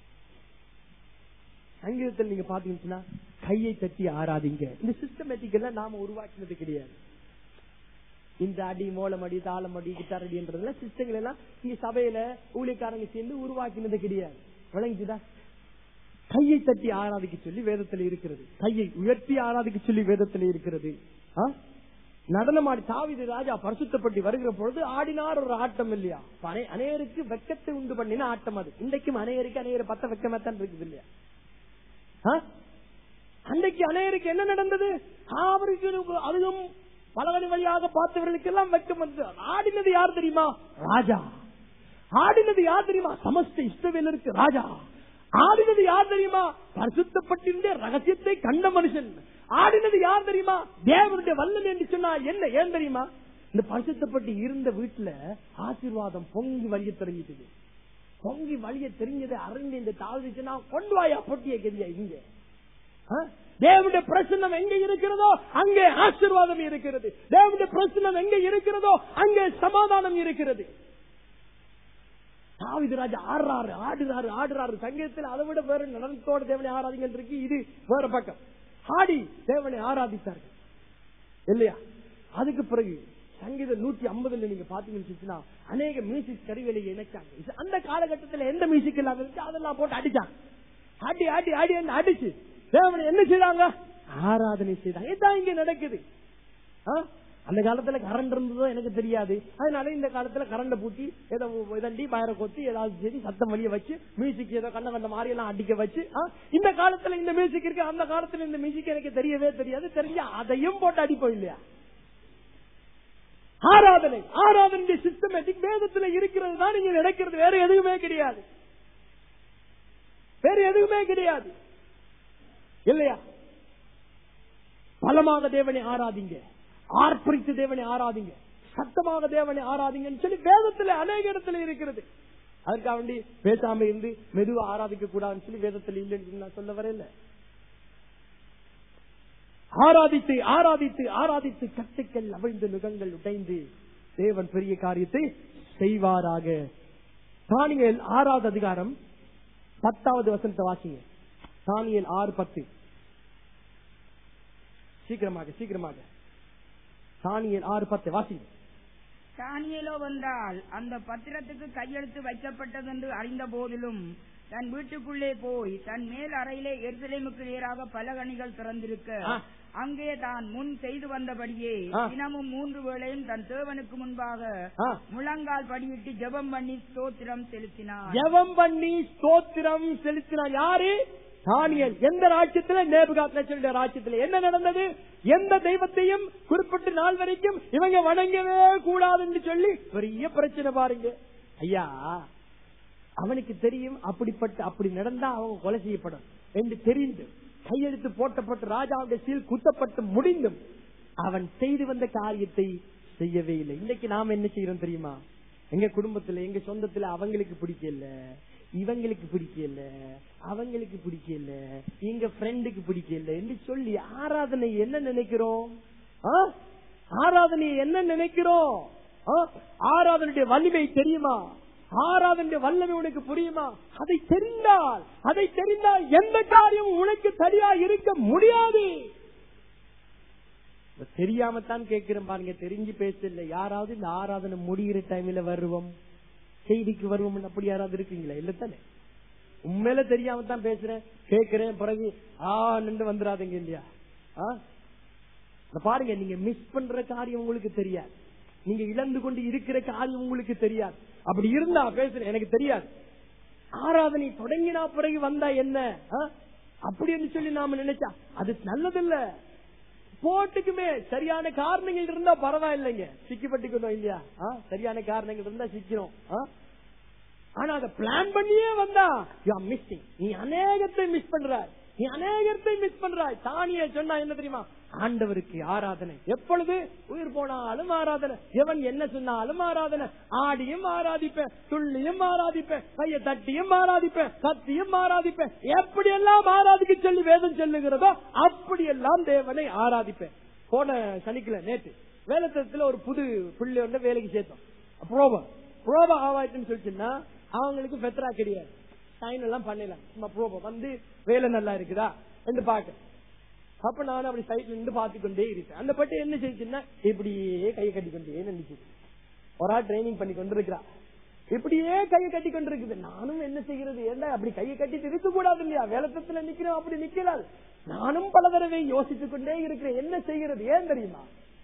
சங்கீதத்தில் நீங்க பாத்தீங்கன்னா கையை தட்டி ஆராதிங்க இந்த சிஸ்டமேட்டிக்கெல்லாம் நாம உருவாக்கினது கிடையாது இந்த அடி மோளம் அடி தாளம் அடி கிட்டார் அடின்றதுல சிஸ்டங்கள் எல்லாம் இங்க சபையில ஊழியக்காரங்க சேர்ந்து உருவாக்கினது கிடையாது விளங்குச்சுதா கையை தட்டி ஆராதிக்க சொல்லி வேதத்துல இருக்கிறது கையை உயர்த்தி ஆராதிக்க சொல்லி வேதத்துல இருக்கிறது ஆ? நடனமாடி தாவிது ராஜா பரிசுத்தப்பட்டு வருகிற பொழுது ஆடினார் ஒரு ஆட்டம் இல்லையா அனே- அநேருக்கு வெக்கத்தை உண்டு பண்ணின ஆட்டம் அது இன்றைக்கும் அநேருக்கு அநேர பத்த வெக்கமாத்தான் இருக்குது இல்லையா ஆ? அன்றைக்கு அநேருக்கு என்ன நடந்தது அவருக்கு அதுவும் பலவழி வழியாக பார்த்தவர்களுக்கு எல்லாம் வெக்கம் வந்து ஆடினது யார் தெரியுமா ராஜா ஆடினது யார் தெரியுமா சமஸ்த இஷ்டவேலருக்கு ராஜா ஆடினது யார் தெரியுமா பரிசுத்தப்பட்டிருந்த ரகசியத்தை கண்ட மனுஷன் ஆடினது யார் தெரியுமா தேவனுடைய வல்லன் என்று சொன்னா என்ன ஏன் தெரியுமா இந்த பரிசுத்தப்பட்டு இருந்த வீட்டுல ஆசீர்வாதம் பொங்கி வழிய தெரிஞ்சிட்டது பொங்கி வழிய தெரிஞ்சதை அறிந்து இந்த தாழ்ந்துச்சுன்னா கொண்டு வாயா பொட்டிய கெதியா இங்க ஆ? தேவனுடைய பிரசன்னம் எங்க இருக்கிறதோ அங்கே ஆசீர்வாதம் இருக்கிறது தேவனுடைய பிரசன்னம் எங்க இருக்கிறதோ அங்கே சமாதானம் இருக்கிறது தாவிது ராஜா ஆடுறாரு ஆடுறாரு ஆடுறாரு சங்கீதத்தில் அதை விட வேற நடனத்தோட தேவனை ஆராதிங்க இருக்கு இது வேற பக்கம் ஆடி தேவனை ஆராதித்தார்கள் இல்லையா அதுக்கு பிறகு சங்கீதம் நூத்தி ஐம்பதுல நீங்க பாத்தீங்கன்னா அநேக மியூசிக் கருவிகளை இணைச்சாங்க இது அந்த காலகட்டத்தில் எந்த மியூசிக் இல்லாம இருந்துச்சு அதெல்லாம் போட்டு அடிச்சாங்க ஆடி ஆடி ஆடி என்ன அடிச்சு தேவனை என்ன செய்தாங்க ஆராதனை செய்தாங்க இதான் இங்க நடக்குது ஆ? அந்த காலத்துல கரண்ட் இருந்ததோ எனக்கு தெரியாது அதனால இந்த காலத்துல கரண்ட பூட்டி ஏதோ இதண்டி பயரை கொத்தி ஏதாவது சரி சத்தம் வழிய வச்சு மியூசிக் ஏதோ கண்ண கண்ட மாதிரி எல்லாம் அடிக்க வச்சு ஆ? இந்த காலத்துல இந்த மியூசிக் இருக்கு அந்த காலத்துல இந்த மியூசிக் எனக்கு தெரியவே தெரியாது தெரிஞ்சு அதையும் போட்டு அடிப்போம் இல்லையா ஆராதனை ஆராதனை சிஸ்டமேட்டிக் வேதத்துல இருக்கிறது தான் இங்க நடக்கிறது வேற எதுவுமே கிடையாது வேற எதுவுமே கிடையாது இல்லையா பலமாக தேவனை ஆராதிங்க ஆர்ப்பரித்து தேவனை ஆராதிங்க சத்தமாக தேவனை ஆராதிங்கன்னு சொல்லி வேதத்துல அநேக இடத்துல இருக்கிறது அதுக்காக வேண்டி பேசாம இருந்து மெதுவா ஆராதிக்க கூடாதுன்னு சொல்லி வேதத்துல இல்லைன்னு நான் சொல்ல வரல ஆராதித்து ஆராதித்து ஆராதித்து கட்டுக்கள் அவிழ்ந்து நுகங்கள் உடைந்து தேவன் பெரிய காரியத்தை செய்வாராக தானியல் ஆறாவது அதிகாரம் பத்தாவது வசனத்தை வாசிங்க தானியல் ஆறு பத்து சீக்கிரமாக சீக்கிரமாக தானியல் ஆறு பத்து வாசிங்க தானியேலோ வந்தால் அந்த பத்திரத்துக்கு கையெழுத்து வைக்கப்பட்டதென்று அறிந்த போதிலும் தன் வீட்டுக்குள்ளே போய் தன் மேல் அறையிலே எருசலேமுக்கு நேராக பலகணிகள் திறந்திருக்க ஆ. அங்கே தான் முன் செய்து வந்தபடியே ஆ. தினமும் மூன்று வேளையும் தன் தேவனுக்கு முன்பாக ஆ. முழங்கால் படியிட்டு ஜெபம் பண்ணி ஸ்தோத்திரம் செலுத்தினார் ஜெபம் பண்ணி ஸ்தோத்திரம் செலுத்தினார் யாரு தானியல் எந்த ராஜ்யத்துல நேபுகாத் நேச்சருடைய ராஜ்யத்துல என்ன நடந்தது எந்த தெய்வத்தையும் குறிப்பிட்ட நாள் வரைக்கும் இவங்க வணங்கவே கூடாதுன்னு சொல்லி பெரிய பிரச்சனை பாருங்க ஐயா அவனுக்கு தெரியும் அப்படிப்பட்ட அப்படி நடந்தா அவன் கொலை செய்யப்படும் என்று தெரிந்து கையெழுத்து போட்டப்பட்டு ராஜாவுடைய சீல் குத்தப்பட்டு முடிந்தும் அவன் செய்து வந்த காரியத்தை செய்யவே இல்லை இன்னைக்கு நாம என்ன செய்யறோம் தெரியுமா எங்க குடும்பத்துல எங்க சொந்தத்துல அவங்களுக்கு பிடிக்கல இவங்களுக்கு பிடிக்கல அவங்களுக்கு பிடிக்கல எங்க ஃப்ரெண்டுக்கு பிடிக்கல என்று சொல்லி ஆராதனை என்ன நினைக்கிறோம் ஆ? ஆராதனை என்ன நினைக்கிறோம் ஆ? ஆராதனுடைய வலிமை தெரியுமா ஆராதனுடைய வல்லமை உனக்கு புரியுமா அதை தெரிந்தால் அதை தெரிந்தால் எந்த காரியம் உனக்கு சரியா இருக்க முடியாது இப்ப தெரியாம தான் கேட்கிறேன் பாருங்க தெரிஞ்சு பேசல யாராவது இந்த ஆராதனை முடிகிற டைம்ல வருவோம் செய்திக்கு வருவோம் அப்படி யாராவது இருக்கீங்களா இல்ல தானே உண்மையில தெரியாம தான் பேசுறேன் கேட்கிறேன் பிறகு ஆ நின்று வந்துடாதீங்க இல்லையா ஆ? இத பாருங்க நீங்க மிஸ் பண்ற காரியம் உங்களுக்கு தெரியாது நீங்க இழந்து கொண்டு இருக்கிற காரியம் உங்களுக்கு தெரியாது அப்படி இருந்தா பேசுறேன் எனக்கு தெரியாது ஆராதனை தொடங்கினா பிறகு வந்தா என்ன ஆ? அப்படின்னு சொல்லி நாம நினைச்சா அது நல்லதில்ல போட்டுக்குமே சரியான காரணங்கள் இருந்தா பரவாயில்லைங்க சிக்கப்பட்டுக்கணும் இல்லையா ஆ? சரியான காரணங்கள் இருந்தா சிக்கிறோம் ஆ? ஆனா அதை பிளான் பண்ணியே வந்தா யூ ஆர் மிஸ்ஸிங் நீ அநேகத்தை மிஸ் பண்றாய் நீ அநேகத்தை மிஸ் பண்றாய் தானிய சொன்னா என்ன தெரியுமா ஆண்டவருக்கு ஆராதனை எப்பொழுது உயிர் போனாலும் ஆராதனை எவன் என்ன சொன்னாலும் ஆராதனை ஆடியும் ஆராதிப்பேன் துள்ளியும் ஆராதிப்பேன் கைய தட்டியும் ஆராதிப்பேன் கத்தியும் ஆராதிப்பேன் எப்படி எல்லாம் ஆராதிக்க சொல்லி வேதம் சொல்லுகிறதோ அப்படியெல்லாம் தேவனை ஆராதிப்பேன் போன சனிக்கிழமை நேற்று வேலத்தத்துல ஒரு புது புள்ளி ஒன்று வேலைக்கு சேர்த்தோம் ப்ரோபா ப்ரோபா ஆவாய்ட்டுன்னு சொல்லிச்சுன்னா அவங்களுக்கு பெத்ரா கிடையாது சைன் எல்லாம் பண்ணலாம் சும்மா ப்ரோபா வந்து வேலை நல்லா இருக்குதா என்று பாக்க அப்ப நான் அப்படி சைட்ல நின்று பார்த்து கொண்டே இருக்கேன் அந்த பட்டு என்ன செய்யுச்சுன்னா இப்படியே கையை கட்டி கொண்டே நினைச்சு ஒரு ஆள் ட்ரைனிங் பண்ணி கொண்டிருக்கிறா இப்படியே கையை கட்டி கொண்டிருக்குது நானும் என்ன செய்கிறது என்ன அப்படி கையை கட்டிட்டு இருக்க கூடாது இல்லையா வேலத்தத்துல நிக்கிறோம் அப்படி நிக்கிறாள் நானும் பல தடவை யோசித்துக் கொண்டே இருக்கிறேன் என்ன செய்கிறது ஏன் தெரியுமா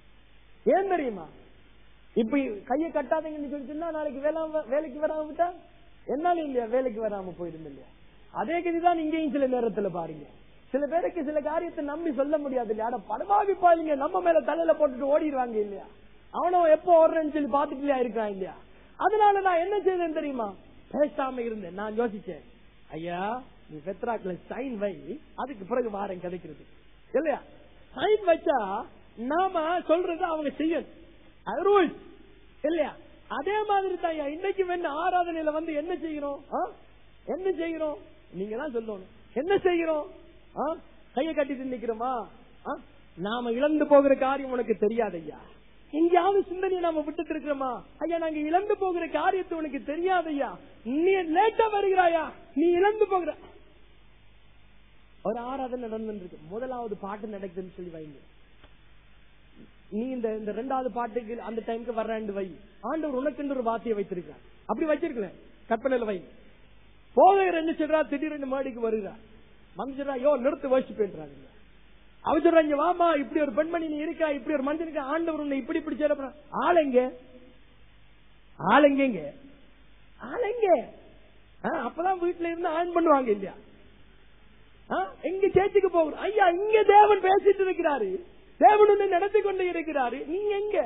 ஏன் தெரியுமா இப்ப கையை கட்டாதீங்கன்னு சொல்லி சொன்னா நாளைக்கு வேலை வேலைக்கு வராம விட்டா என்னால இல்லையா வேலைக்கு வராம போயிடும் இல்லையா அதே கதிதான் இங்கேயும் சில நேரத்துல பாருங்க சில பேருக்கு சில காரியத்தை நம்பி சொல்ல முடியாது இல்லையா ஆனா படமாவி பாருங்க நம்ம மேல தலையில போட்டுட்டு ஓடிடுவாங்க இல்லையா அவனும் எப்போ ஓடுறேன்னு சொல்லி பாத்துட்டு இல்லையா இருக்கான் இல்லையா அதனால நான் என்ன செய்தேன் தெரியுமா பேசாம இருந்தேன் நான் யோசிச்சேன் ஐயா நீ பெத்ராக்ல சைன் வை அதுக்கு பிறகு வாரேன் கிடைக்கிறது இல்லையா சைன் வச்சா நாம சொல்றது அவங்க செய்யணும் அது ரூல்ஸ் இல்லையா அதே மாதிரி தான் இன்னைக்கு என்ன ஆராதனையில வந்து என்ன செய்கிறோம் ஆ? என்ன செய்கிறோம் நீங்க தான் சொல்லணும் என்ன செய்கிறோம் ஆ? கையை கட்டிட்டு நிக்கிறோமா ஆ? நாம இழந்து போகிற காரியம் உனக்கு தெரியாது ஐயா எங்கேயாவது சிந்தனையை நாம விட்டுட்டு இருக்கிறோமா ஐயா நாங்க இழந்து போகிற காரியத்தை உனக்கு தெரியாது ஐயா நீ லேட்டா வருகிறாயா நீ இழந்து போகிற ஒரு ஆராதனை நடந்துருக்கு முதலாவது பாட்டு நடக்குதுன்னு சொல்லி வைங்க நீ இந்த இந்த ரெண்டாவது பாட்டுக்கு அந்த டைமுக்கு வர்றேன் வை ஆண்டவர் உனக்கு ஒரு வார்த்தையை வைத்திருக்கார் அப்படி வச்சிருக்கல கற்பனையில வை போகிற என்ன சொல்றா திடீர்னு மாடிக்கு வருகிறா மனுஷரா யோ நிறுத்து வச்சு போயின்றாங்க அவ சொல்றா இங்க வாமா இப்படி ஒரு பெண்மணி நீ இருக்கா இப்படி ஒரு மனுஷனுக்கு ஆண்டவர் உன்னை இப்படி இப்படி சேர ஆளுங்க ஆளுங்க ஆளுங்க அப்பதான் வீட்டுல இருந்து ஆன் பண்ணுவாங்க இல்லையா ஆ, எங்க சேர்த்துக்கு போகிறோம் ஐயா இங்க தேவன் பேசிட்டு இருக்கிறாரு தேவன் உன்னை நடத்தி கொண்டு இருக்கிறாரு நீங்க எங்க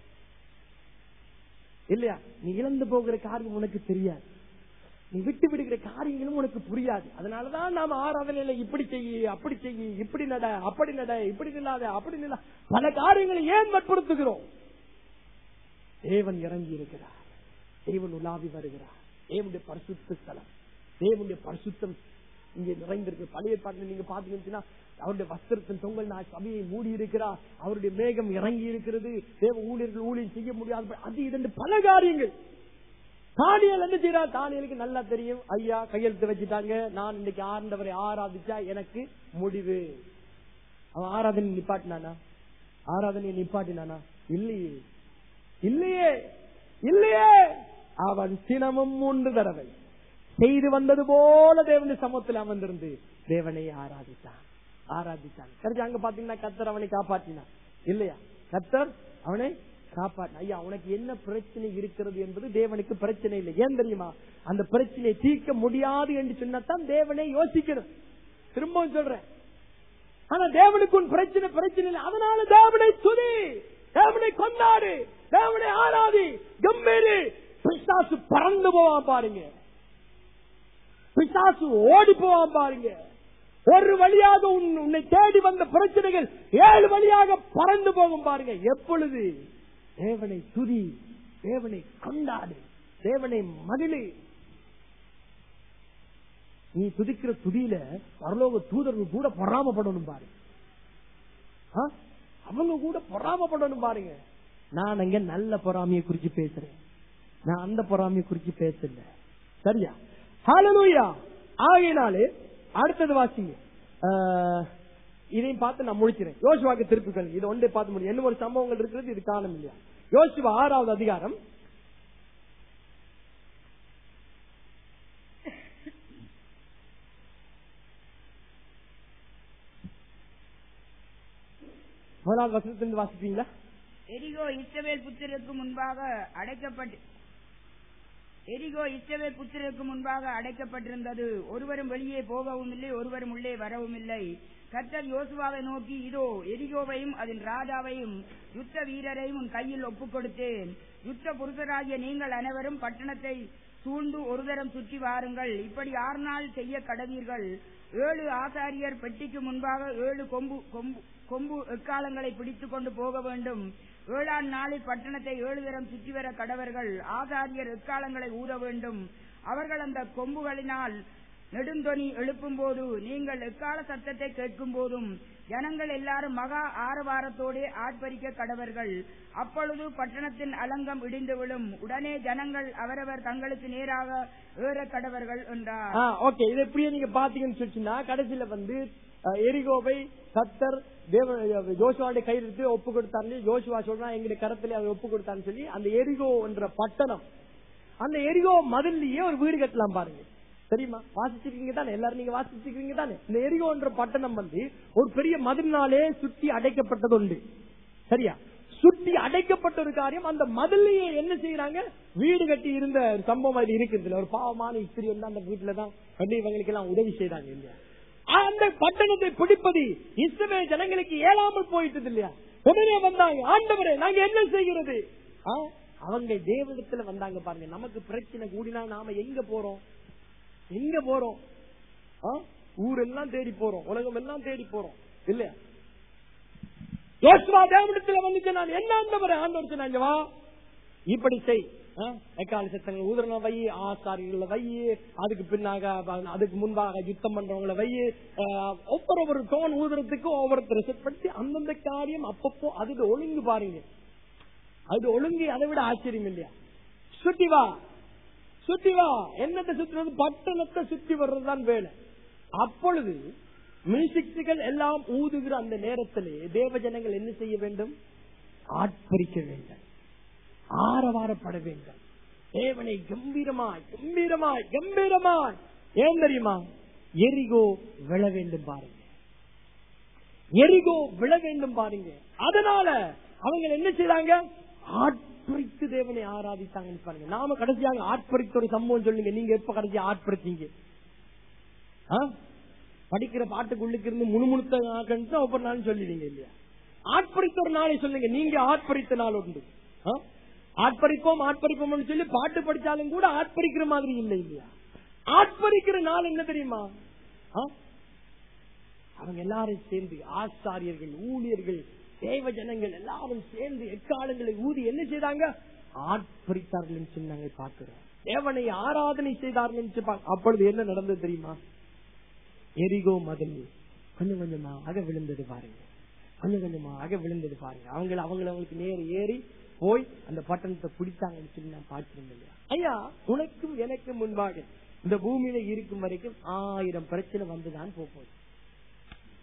இல்லையா நீ இழந்து போகிற காரியம் உனக்கு தெரியாது நீ விட்டு விடுகிற காரியங்களும் உனக்கு புரியாது அதனாலதான் நாம ஆராதனையில இப்படி செய்ய அப்படி செய்ய இப்படி நட அப்படி நட இப்படி நில்லாத அப்படி நில்லா பல காரியங்களை ஏன் வற்புறுத்துகிறோம் தேவன் இறங்கி இருக்கிறார் தேவன் உலாவி வருகிறார் தேவனுடைய பரிசுத்த ஸ்தலம் தேவனுடைய பரிசுத்தம் இங்கே நிறைந்திருக்கு பழைய பாட்டில் நீங்க பாத்தீங்கன்னா அவருடைய வஸ்திரத்தின் தொங்கல் நான் சபையை மூடி இருக்கிறார் அவருடைய மேகம் இறங்கி இருக்கிறது தேவ ஊழியர்கள் ஊழியம் செய்ய முடியாது அது இரண்டு பல காரியங்கள் தானியல் என்ன செய்யறா தானியலுக்கு நல்லா தெரியும் ஐயா கையெழுத்து வச்சுட்டாங்க நான் இன்னைக்கு ஆண்டவரை ஆராதிச்சா எனக்கு முடிவு அவன் ஆராதனை நிப்பாட்டினானா ஆராதனையை நிப்பாட்டினானா இல்லையே இல்லையே இல்லையே அவன் சினமும் மூன்று தடவை செய்து வந்தது போல தேவனுடைய சமூகத்தில் அமர்ந்திருந்து தேவனை ஆராதித்தான் ஆராதித்தான் கடைசி அங்க பாத்தீங்கன்னா கத்தர் அவனை காப்பாற்றினான் இல்லையா கத்தர் அவனை காப்பாற்றின ஐயா உனக்கு என்ன பிரச்சனை இருக்கிறது என்பது தேவனுக்கு பிரச்சனை இல்லை ஏன் தெரியுமா அந்த பிரச்சனையை தீர்க்க முடியாது என்று சொன்னதான் தேவனை யோசிக்கிறது திரும்பவும் சொல்றேன் ஆனா தேவனுக்கு உன் பிரச்சனை பிரச்சனை இல்லை அதனால தேவனை துதி தேவனை கொண்டாடு தேவனை ஆராதி கம்பீரு பிசாசு பறந்து போவான் பாருங்க பிசாசு ஓடி போவான் பாருங்க ஒரு வழியாக உன்- உன்னை தேடி வந்த பிரச்சனைகள் ஏழு வழியாக பறந்து போகும் பாருங்க எப்பொழுது தேவனை துதி தேவனை கொண்டாடு தேவனை மகிழு நீ துதிக்கிற துதியில பரலோக தூதர்கள் கூட பொறாமப்படணும் பாருங்க ஆ? அவங்க கூட பொறாமப்படணும் பாருங்க நான் அங்க நல்ல பொறாமையை குறிச்சு பேசுறேன் நான் அந்த பொறாமையை குறிச்சு பேசல சரியா ஹalleluya ஆகையினாலே அடுத்தது வாசிங்க ஆ, இதையும் பார்த்து நான் முடிக்கிறேன் யோசுவாக்கு திருப்புகள் இது ஒன்றே பார்த்து முடியும் என்ன ஒரு சம்பவங்கள் இருக்கிறது இது காலம் இல்லையா யோசுவா ஆறாவது அதிகாரம் முதலாவது வசனத்திலிருந்து வாசிப்பீங்களா எரிகோ இஸ்ரவேல் புத்திரருக்கு முன்பாக அடைக்கப்பட்டு எரிகோ இஸ்ரவேல் புத்திரருக்கு முன்பாக அடைக்கப்பட்டிருந்தது ஒருவரும் வெளியே போகவும் இல்லை ஒருவரும் உள்ளே வரவும் இல்லை கர்த்தர் யோசுவாவை நோக்கி இதோ எரிகோவையும் அதன் ராஜாவையும் யுத்த வீரரையும் உன் கையில் ஒப்புக் கொடுத்தேன் யுத்த புருஷராகிய நீங்கள் அனைவரும் பட்டணத்தை சூழ்ந்து ஒரு தரம் சுற்றி வாருங்கள் இப்படி ஆறு நாள் செய்ய கடவீர்கள் ஏழு ஆசாரியர் பெட்டிக்கு முன்பாக ஏழு கொம்பு கொம்பு கொம்பு எக்காலங்களை பிடித்துக் கொண்டு போக வேண்டும் ஏழாம் நாளில் பட்டணத்தை ஏழு தரம் சுற்றி வர கடவர்கள் ஆசாரியர் எக்காலங்களை ஊத வேண்டும் அவர்கள் அந்த கொம்புகளினால் நெடுந்தொனி எழுப்பும் போது நீங்கள் எக்கால சத்தத்தை கேட்கும் போதும் ஜனங்கள் எல்லாரும் மகா ஆரவாரத்தோடே ஆர்ப்பரிக்க கடவர்கள் அப்பொழுது பட்டணத்தின் அலங்கம் இடிந்து விழும் உடனே ஜனங்கள் அவரவர் தங்களுக்கு நேராக ஏற கடவர்கள் என்றார் ஓகே இதை எப்படியே நீங்க பாத்தீங்கன்னு சொல்லிச்சுன்னா கடைசியில வந்து அஹ், எரிகோவை கத்தர் தேவ ஜோசுவாவுடைய கையிலிருந்து ஒப்பு கொடுத்தாரு ஜோசுவா சொல்றான் எங்களுடைய கரத்துல அவர் ஒப்பு கொடுத்தான்னு சொல்லி அந்த எரிகோ என்ற பட்டணம் அந்த எரிகோ மதில்லயே ஒரு வீடு கட்டலாம் பாருங்க தெரியுமா வாசிச்சிருக்கீங்க தானே எல்லாரும் நீங்க வாசிச்சிருக்கீங்க தானே இந்த எரிகோ என்ற பட்டணம் வந்து ஒரு பெரிய மதில்னாலே சுற்றி அடைக்கப்பட்டது உண்டு சரியா சுற்றி அடைக்கப்பட்ட ஒரு காரியம் அந்த மதிலையே என்ன செய்யறாங்க வீடு கட்டி இருந்த ஒரு சம்பவம் அது இருக்குது ஒரு பாவமான ஸ்திரி வந்து அந்த வீட்டுல தான் கட்டி இவங்களுக்கு எல்லாம் உதவி செய்தாங்க இல்லையா அந்த பட்டணத்தை பிடிப்பது இஸ்ரவே ஜனங்களுக்கு ஏழாமல் போயிட்டது இல்லையா உடனே வந்தாங்க ஆண்டவரே நாங்க என்ன செய்கிறது ஆ? அவங்க தேவனத்துல வந்தாங்க பாருங்க நமக்கு பிரச்சனை கூடினா நாம எங்க போறோம் எங்க போறோம் ஆ? ஊரெல்லாம் தேடி போறோம் உலகம் எல்லாம் தேடி போறோம் இல்லையா யோசுவா தேவனத்துல வந்துச்சு நான் என்ன ஆண்டவரே ஆண்டவர் சொன்னாங்க வா இப்படி செய் ஆ? எக்கால சத்தங்கள் ஊதுறன வை ஆசாரிகள வை அதுக்கு பின்னாக அஹ், அதுக்கு முன்பாக யுத்தம் பண்றவங்கள வை அஹ், ஒவ்வொரு ஒரு டோன் ஊதுறதுக்கு ஒவ்வொருத்தர் செட் பண்ணி அந்தந்த காரியம் அப்பப்போ அது ஒழுங்கு பாருங்க அது ஒழுங்கு அதை விட ஆச்சரியம் இல்லையா சுத்தி வா சுத்தி வா என்னத்தை சுத்துறது பட்டணத்தை சுத்தி வர்றதுதான் வேலை அப்பொழுது மியூசிக்ஸுகள் எல்லாம் ஊதுகிற அந்த நேரத்திலே தேவ ஜனங்கள் என்ன செய்ய வேண்டும் ஆட்பரிக்க வேண்டும் ஆரவாரப்பட வேண்டும் தேவனை கம்பீரமாய் கம்பீரமாய் கம்பீரமாய் ஏன் தெரியுமா எரிகோ விழ வேண்டும் பாருங்க எரிகோ விழ வேண்டும் பாருங்க அதனால அவங்க என்ன செய்றாங்க ஆட்பரித்து தேவனை ஆராதித்தாங்கன்னு பாருங்க நாம கடைசியாக ஆட்பரித்த ஒரு சம்பவம் சொல்லுங்க நீங்க எப்ப கடைசி ஆட்பரித்தீங்க ஆ? படிக்கிற பாட்டுக்குள்ளுக்கு இருந்து முணுமுணுத்த நாட்கள் ஒவ்வொரு நாளும் சொல்லுவீங்க இல்லையா ஆட்பரித்த ஒரு நாளை சொல்லுங்க நீங்க ஆட்பரித்த நாள் உண்டு ஆ? ஆட்பரிப்போம் ஆட்பரிப்போம்னு சொல்லி பாட்டு படிச்சாலும் கூட ஆட்பரிக்கிற மாதிரி இல்லை இல்லையா ஆட்பரிக்கிற நாள் என்ன தெரியுமா ஆ? அவங்க எல்லாரும் சேர்ந்து ஆசாரியர்கள் ஊழியர்கள் தேவ ஜனங்கள் எல்லாரும் சேர்ந்து எக்காலங்களை ஊதி என்ன செய்தாங்க ஆட்பரித்தார்கள் என்று சொல்லி நாங்கள் பார்க்கிறோம் தேவனை ஆராதனை செய்தார்கள் என்று பா- அப்பொழுது என்ன நடந்தது தெரியுமா எரிகோ மதில் கொஞ்சம் கொஞ்சமா அக விழுந்தது பாருங்க கொஞ்சம் கொஞ்சமா அக விழுந்தது பாருங்க அவங்கள அவங்கள அவங்களுக்கு நேர் ஏறி போய் அந்த பட்டணத்தை பிடித்தாங்கன்னு சொல்லி நான் பார்க்கிறேன் இல்லையா ஐயா உனக்கும் எனக்கும் முன்பாக இந்த பூமியில இருக்கும் வரைக்கும் ஆயிரம் பிரச்சனை வந்துதான் போகுது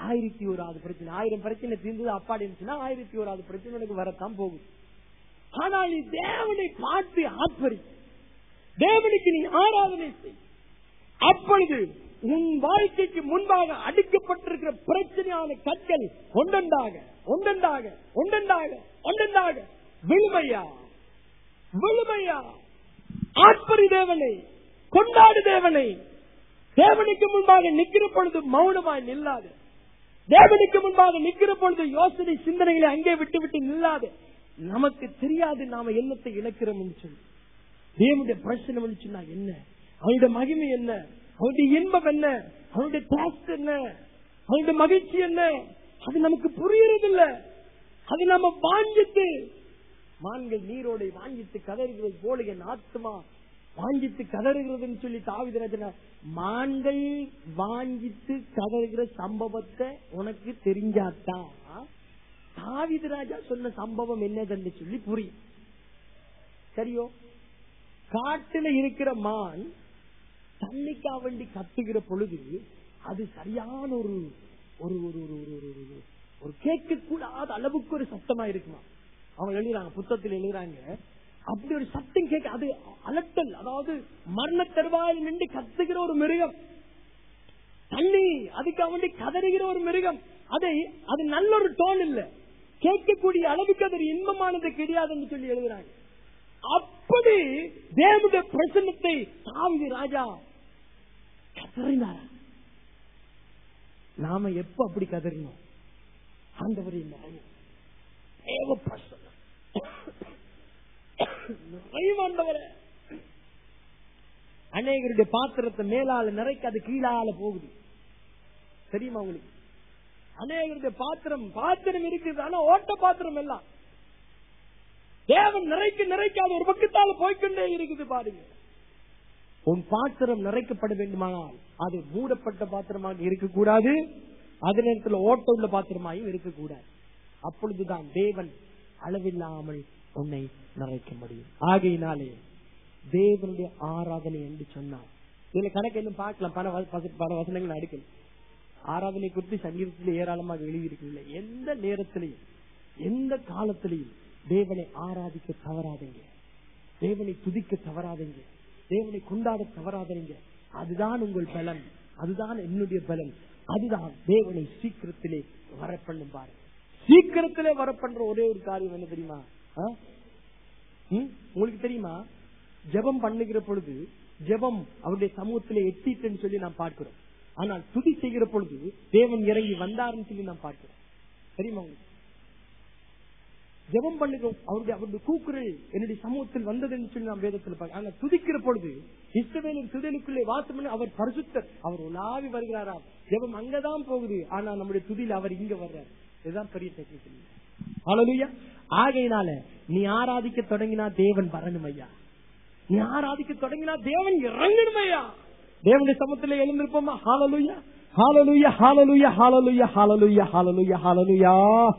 ஆயிரத்தி ஓராவது பிரச்சனை ஆயிரம் பிரச்சனை தீர்ந்தது அப்பாடி இருந்துச்சுன்னா ஆயிரத்தி ஓராவது பிரச்சனை உனக்கு வரத்தான் போகும் ஆனால் நீ தேவனை பார்த்து ஆத்மரி தேவனுக்கு நீ ஆராதனை செய் அப்பொழுது உன் வாழ்க்கைக்கு முன்பாக அடுக்கப்பட்டிருக்கிற பிரச்சனையான கற்கள் ஒன்றெண்டாக ஒன்றெண்டாக ஒன்றெண்டாக ஒன்றெண்டாக விழுமையா விழுமையா ஆத்மரி தேவனை கொண்டாடு தேவனை தேவனுக்கு முன்பாக நிக்கிற பொழுது மௌனமாய் நில்லாது தேவனுக்கு முன்பாக நிக்கிற பொழுது யோசனை சிந்தனைகளை அங்கே விட்டு விட்டு நில்லாது நமக்கு தெரியாது நாம என்னத்தை இழக்கிறோம் சொல்லி தேவனுடைய பிரச்சனை சொன்னா என்ன அவனுடைய மகிமை என்ன அவனுடைய இன்பம் என்ன அவனுடைய டேஸ்ட் என்ன அவனுடைய மகிழ்ச்சி என்ன அது நமக்கு புரியறதில்ல அது நம்ம வாஞ்சித்து மான்கள் நீரோடை வாஞ்சித்து கதறுகிறது போல என் ஆத்மா வாஞ்சித்து கதறுகிறதுன்னு சொல்லி தாவிதராஜன மான்கள் வாஞ்சித்து கதறுகிற சம்பவத்தை உனக்கு தெரிஞ்சாதான் தாவிதராஜா சொன்ன சம்பவம் என்னதுன்னு சொல்லி புரியும் சரியோ காட்டுல இருக்கிற மான் தண்ணிக்கா வண்டி கத்துகிற பொழுது அது சரியான ஒரு ஒரு ஒரு ஒரு ஒரு ஒரு ஒரு ஒரு கேட்க கூடாத அளவுக்கு ஒரு சத்தமா இருக்குமா அவங்க எழுதுறாங்க புத்தகத்தில் எழுதுறாங்க அப்படி ஒரு சத்தம் கேட்க அது அலட்டல் அதாவது மரண தருவாயில் நின்று கத்துகிற ஒரு மிருகம் தண்ணி அதுக்கு அவண்டி கதறுகிற ஒரு மிருகம் அதை அது நல்ல ஒரு டோன் இல்ல கேட்கக்கூடிய அளவுக்கு அது ஒரு இன்பமானது கிடையாதுன்னு சொல்லி எழுதுறாங்க அப்படி தேவனுடைய பிரசன்னத்தை தாவிதி ராஜா கதறினார் நாம எப்ப அப்படி கதறினோம் ஆண்டவரே நிறைய தேவ பிரசன்னம் நிறைவாண்டவரே அநேகருடைய பாத்திரத்தை மேலால நிறைக்க அது கீழால போகுது தெரியுமா உங்களுக்கு அநேகருடைய பாத்திரம் பாத்திரம் இருக்குது ஆனா ஓட்ட பாத்திரம் எல்லாம் தேவன் நிறைக்க நிறைக்க அது ஒரு பக்கத்தால போய்கொண்டே இருக்குது பாருங்க உன் பாத்திரம் நிறைக்கப்பட வேண்டுமானால் அது மூடப்பட்ட பாத்திரமாக இருக்கக்கூடாது அதே நேரத்தில் ஓட்ட உள்ள பாத்திரமாயும் இருக்கக்கூடாது அப்பொழுதுதான் தேவன் அளவில்லாமல் உன்னை நிறைக்க முடியும் ஆகையினாலே தேவனுடைய ஆராதனை என்று சொன்னார் இதுல கணக்கு இன்னும் பார்க்கலாம் பல வ- பச- பல வசனங்கள் அடுக்கல ஆராதனை குறித்து சங்கீதத்தில் ஏராளமாக எழுதியிருக்கவில்லை எந்த நேரத்திலையும் எந்த காலத்திலையும் தேவனை ஆராதிக்க தவறாதீங்க தேவனை துதிக்க தவறாதீங்க தேவனை கொண்டாட தவறாதீங்க அதுதான் உங்கள் பலன் அதுதான் என்னுடைய பலன் அதுதான் தேவனை சீக்கிரத்திலே வரப்பண்ணும் பாரு சீக்கிரத்திலே வரப்பண்ற ஒரே ஒரு காரியம் என்ன தெரியுமா ஆ? ம்? உங்களுக்கு தெரியுமா ஜெபம் பண்ணுகிற பொழுது ஜெபம் அவருடைய சமூகத்திலே எட்டிட்டுன்னு சொல்லி நாம் பார்க்கிறோம் ஆனால் துதி செய்கிற பொழுது தேவன் இறங்கி வந்தாருன்னு சொல்லி நாம் பார்க்கிறோம் தெரியுமா உங்களுக்கு ஜெபம் பண்ணுகிறோம் அவருடைய அவருடைய கூக்குரல் என்னுடைய சமூகத்தில் வந்ததுன்னு சொல்லி நாம் வேதத்தில் பார்க்க ஆனா துதிக்கிற பொழுது இஸ்ரவேலின் துதலுக்குள்ளே வாசம் பண்ணி அவர் பரிசுத்தர் அவர் உலாவி வருகிறாராம் ஜெபம் அங்கதான் போகுது ஆனா நம்முடைய துதியில் அவர் இங்க வர்றார் இதுதான் பெரிய டெக்னிக்கல் ஹalleluya ஆகையினால நீ ஆராதிக்க தொடங்கினா தேவன் வரணும் ஐயா நீ ஆராதிக்க தொடங்கினா தேவன் இறங்கணும் ஐயா தேவனுடைய சமூகத்தில் எழுந்திருப்போமா ஹalleluya ஹalleluya ஹalleluya ஹalleluya ஹalleluya ஹalleluya ஹalleluya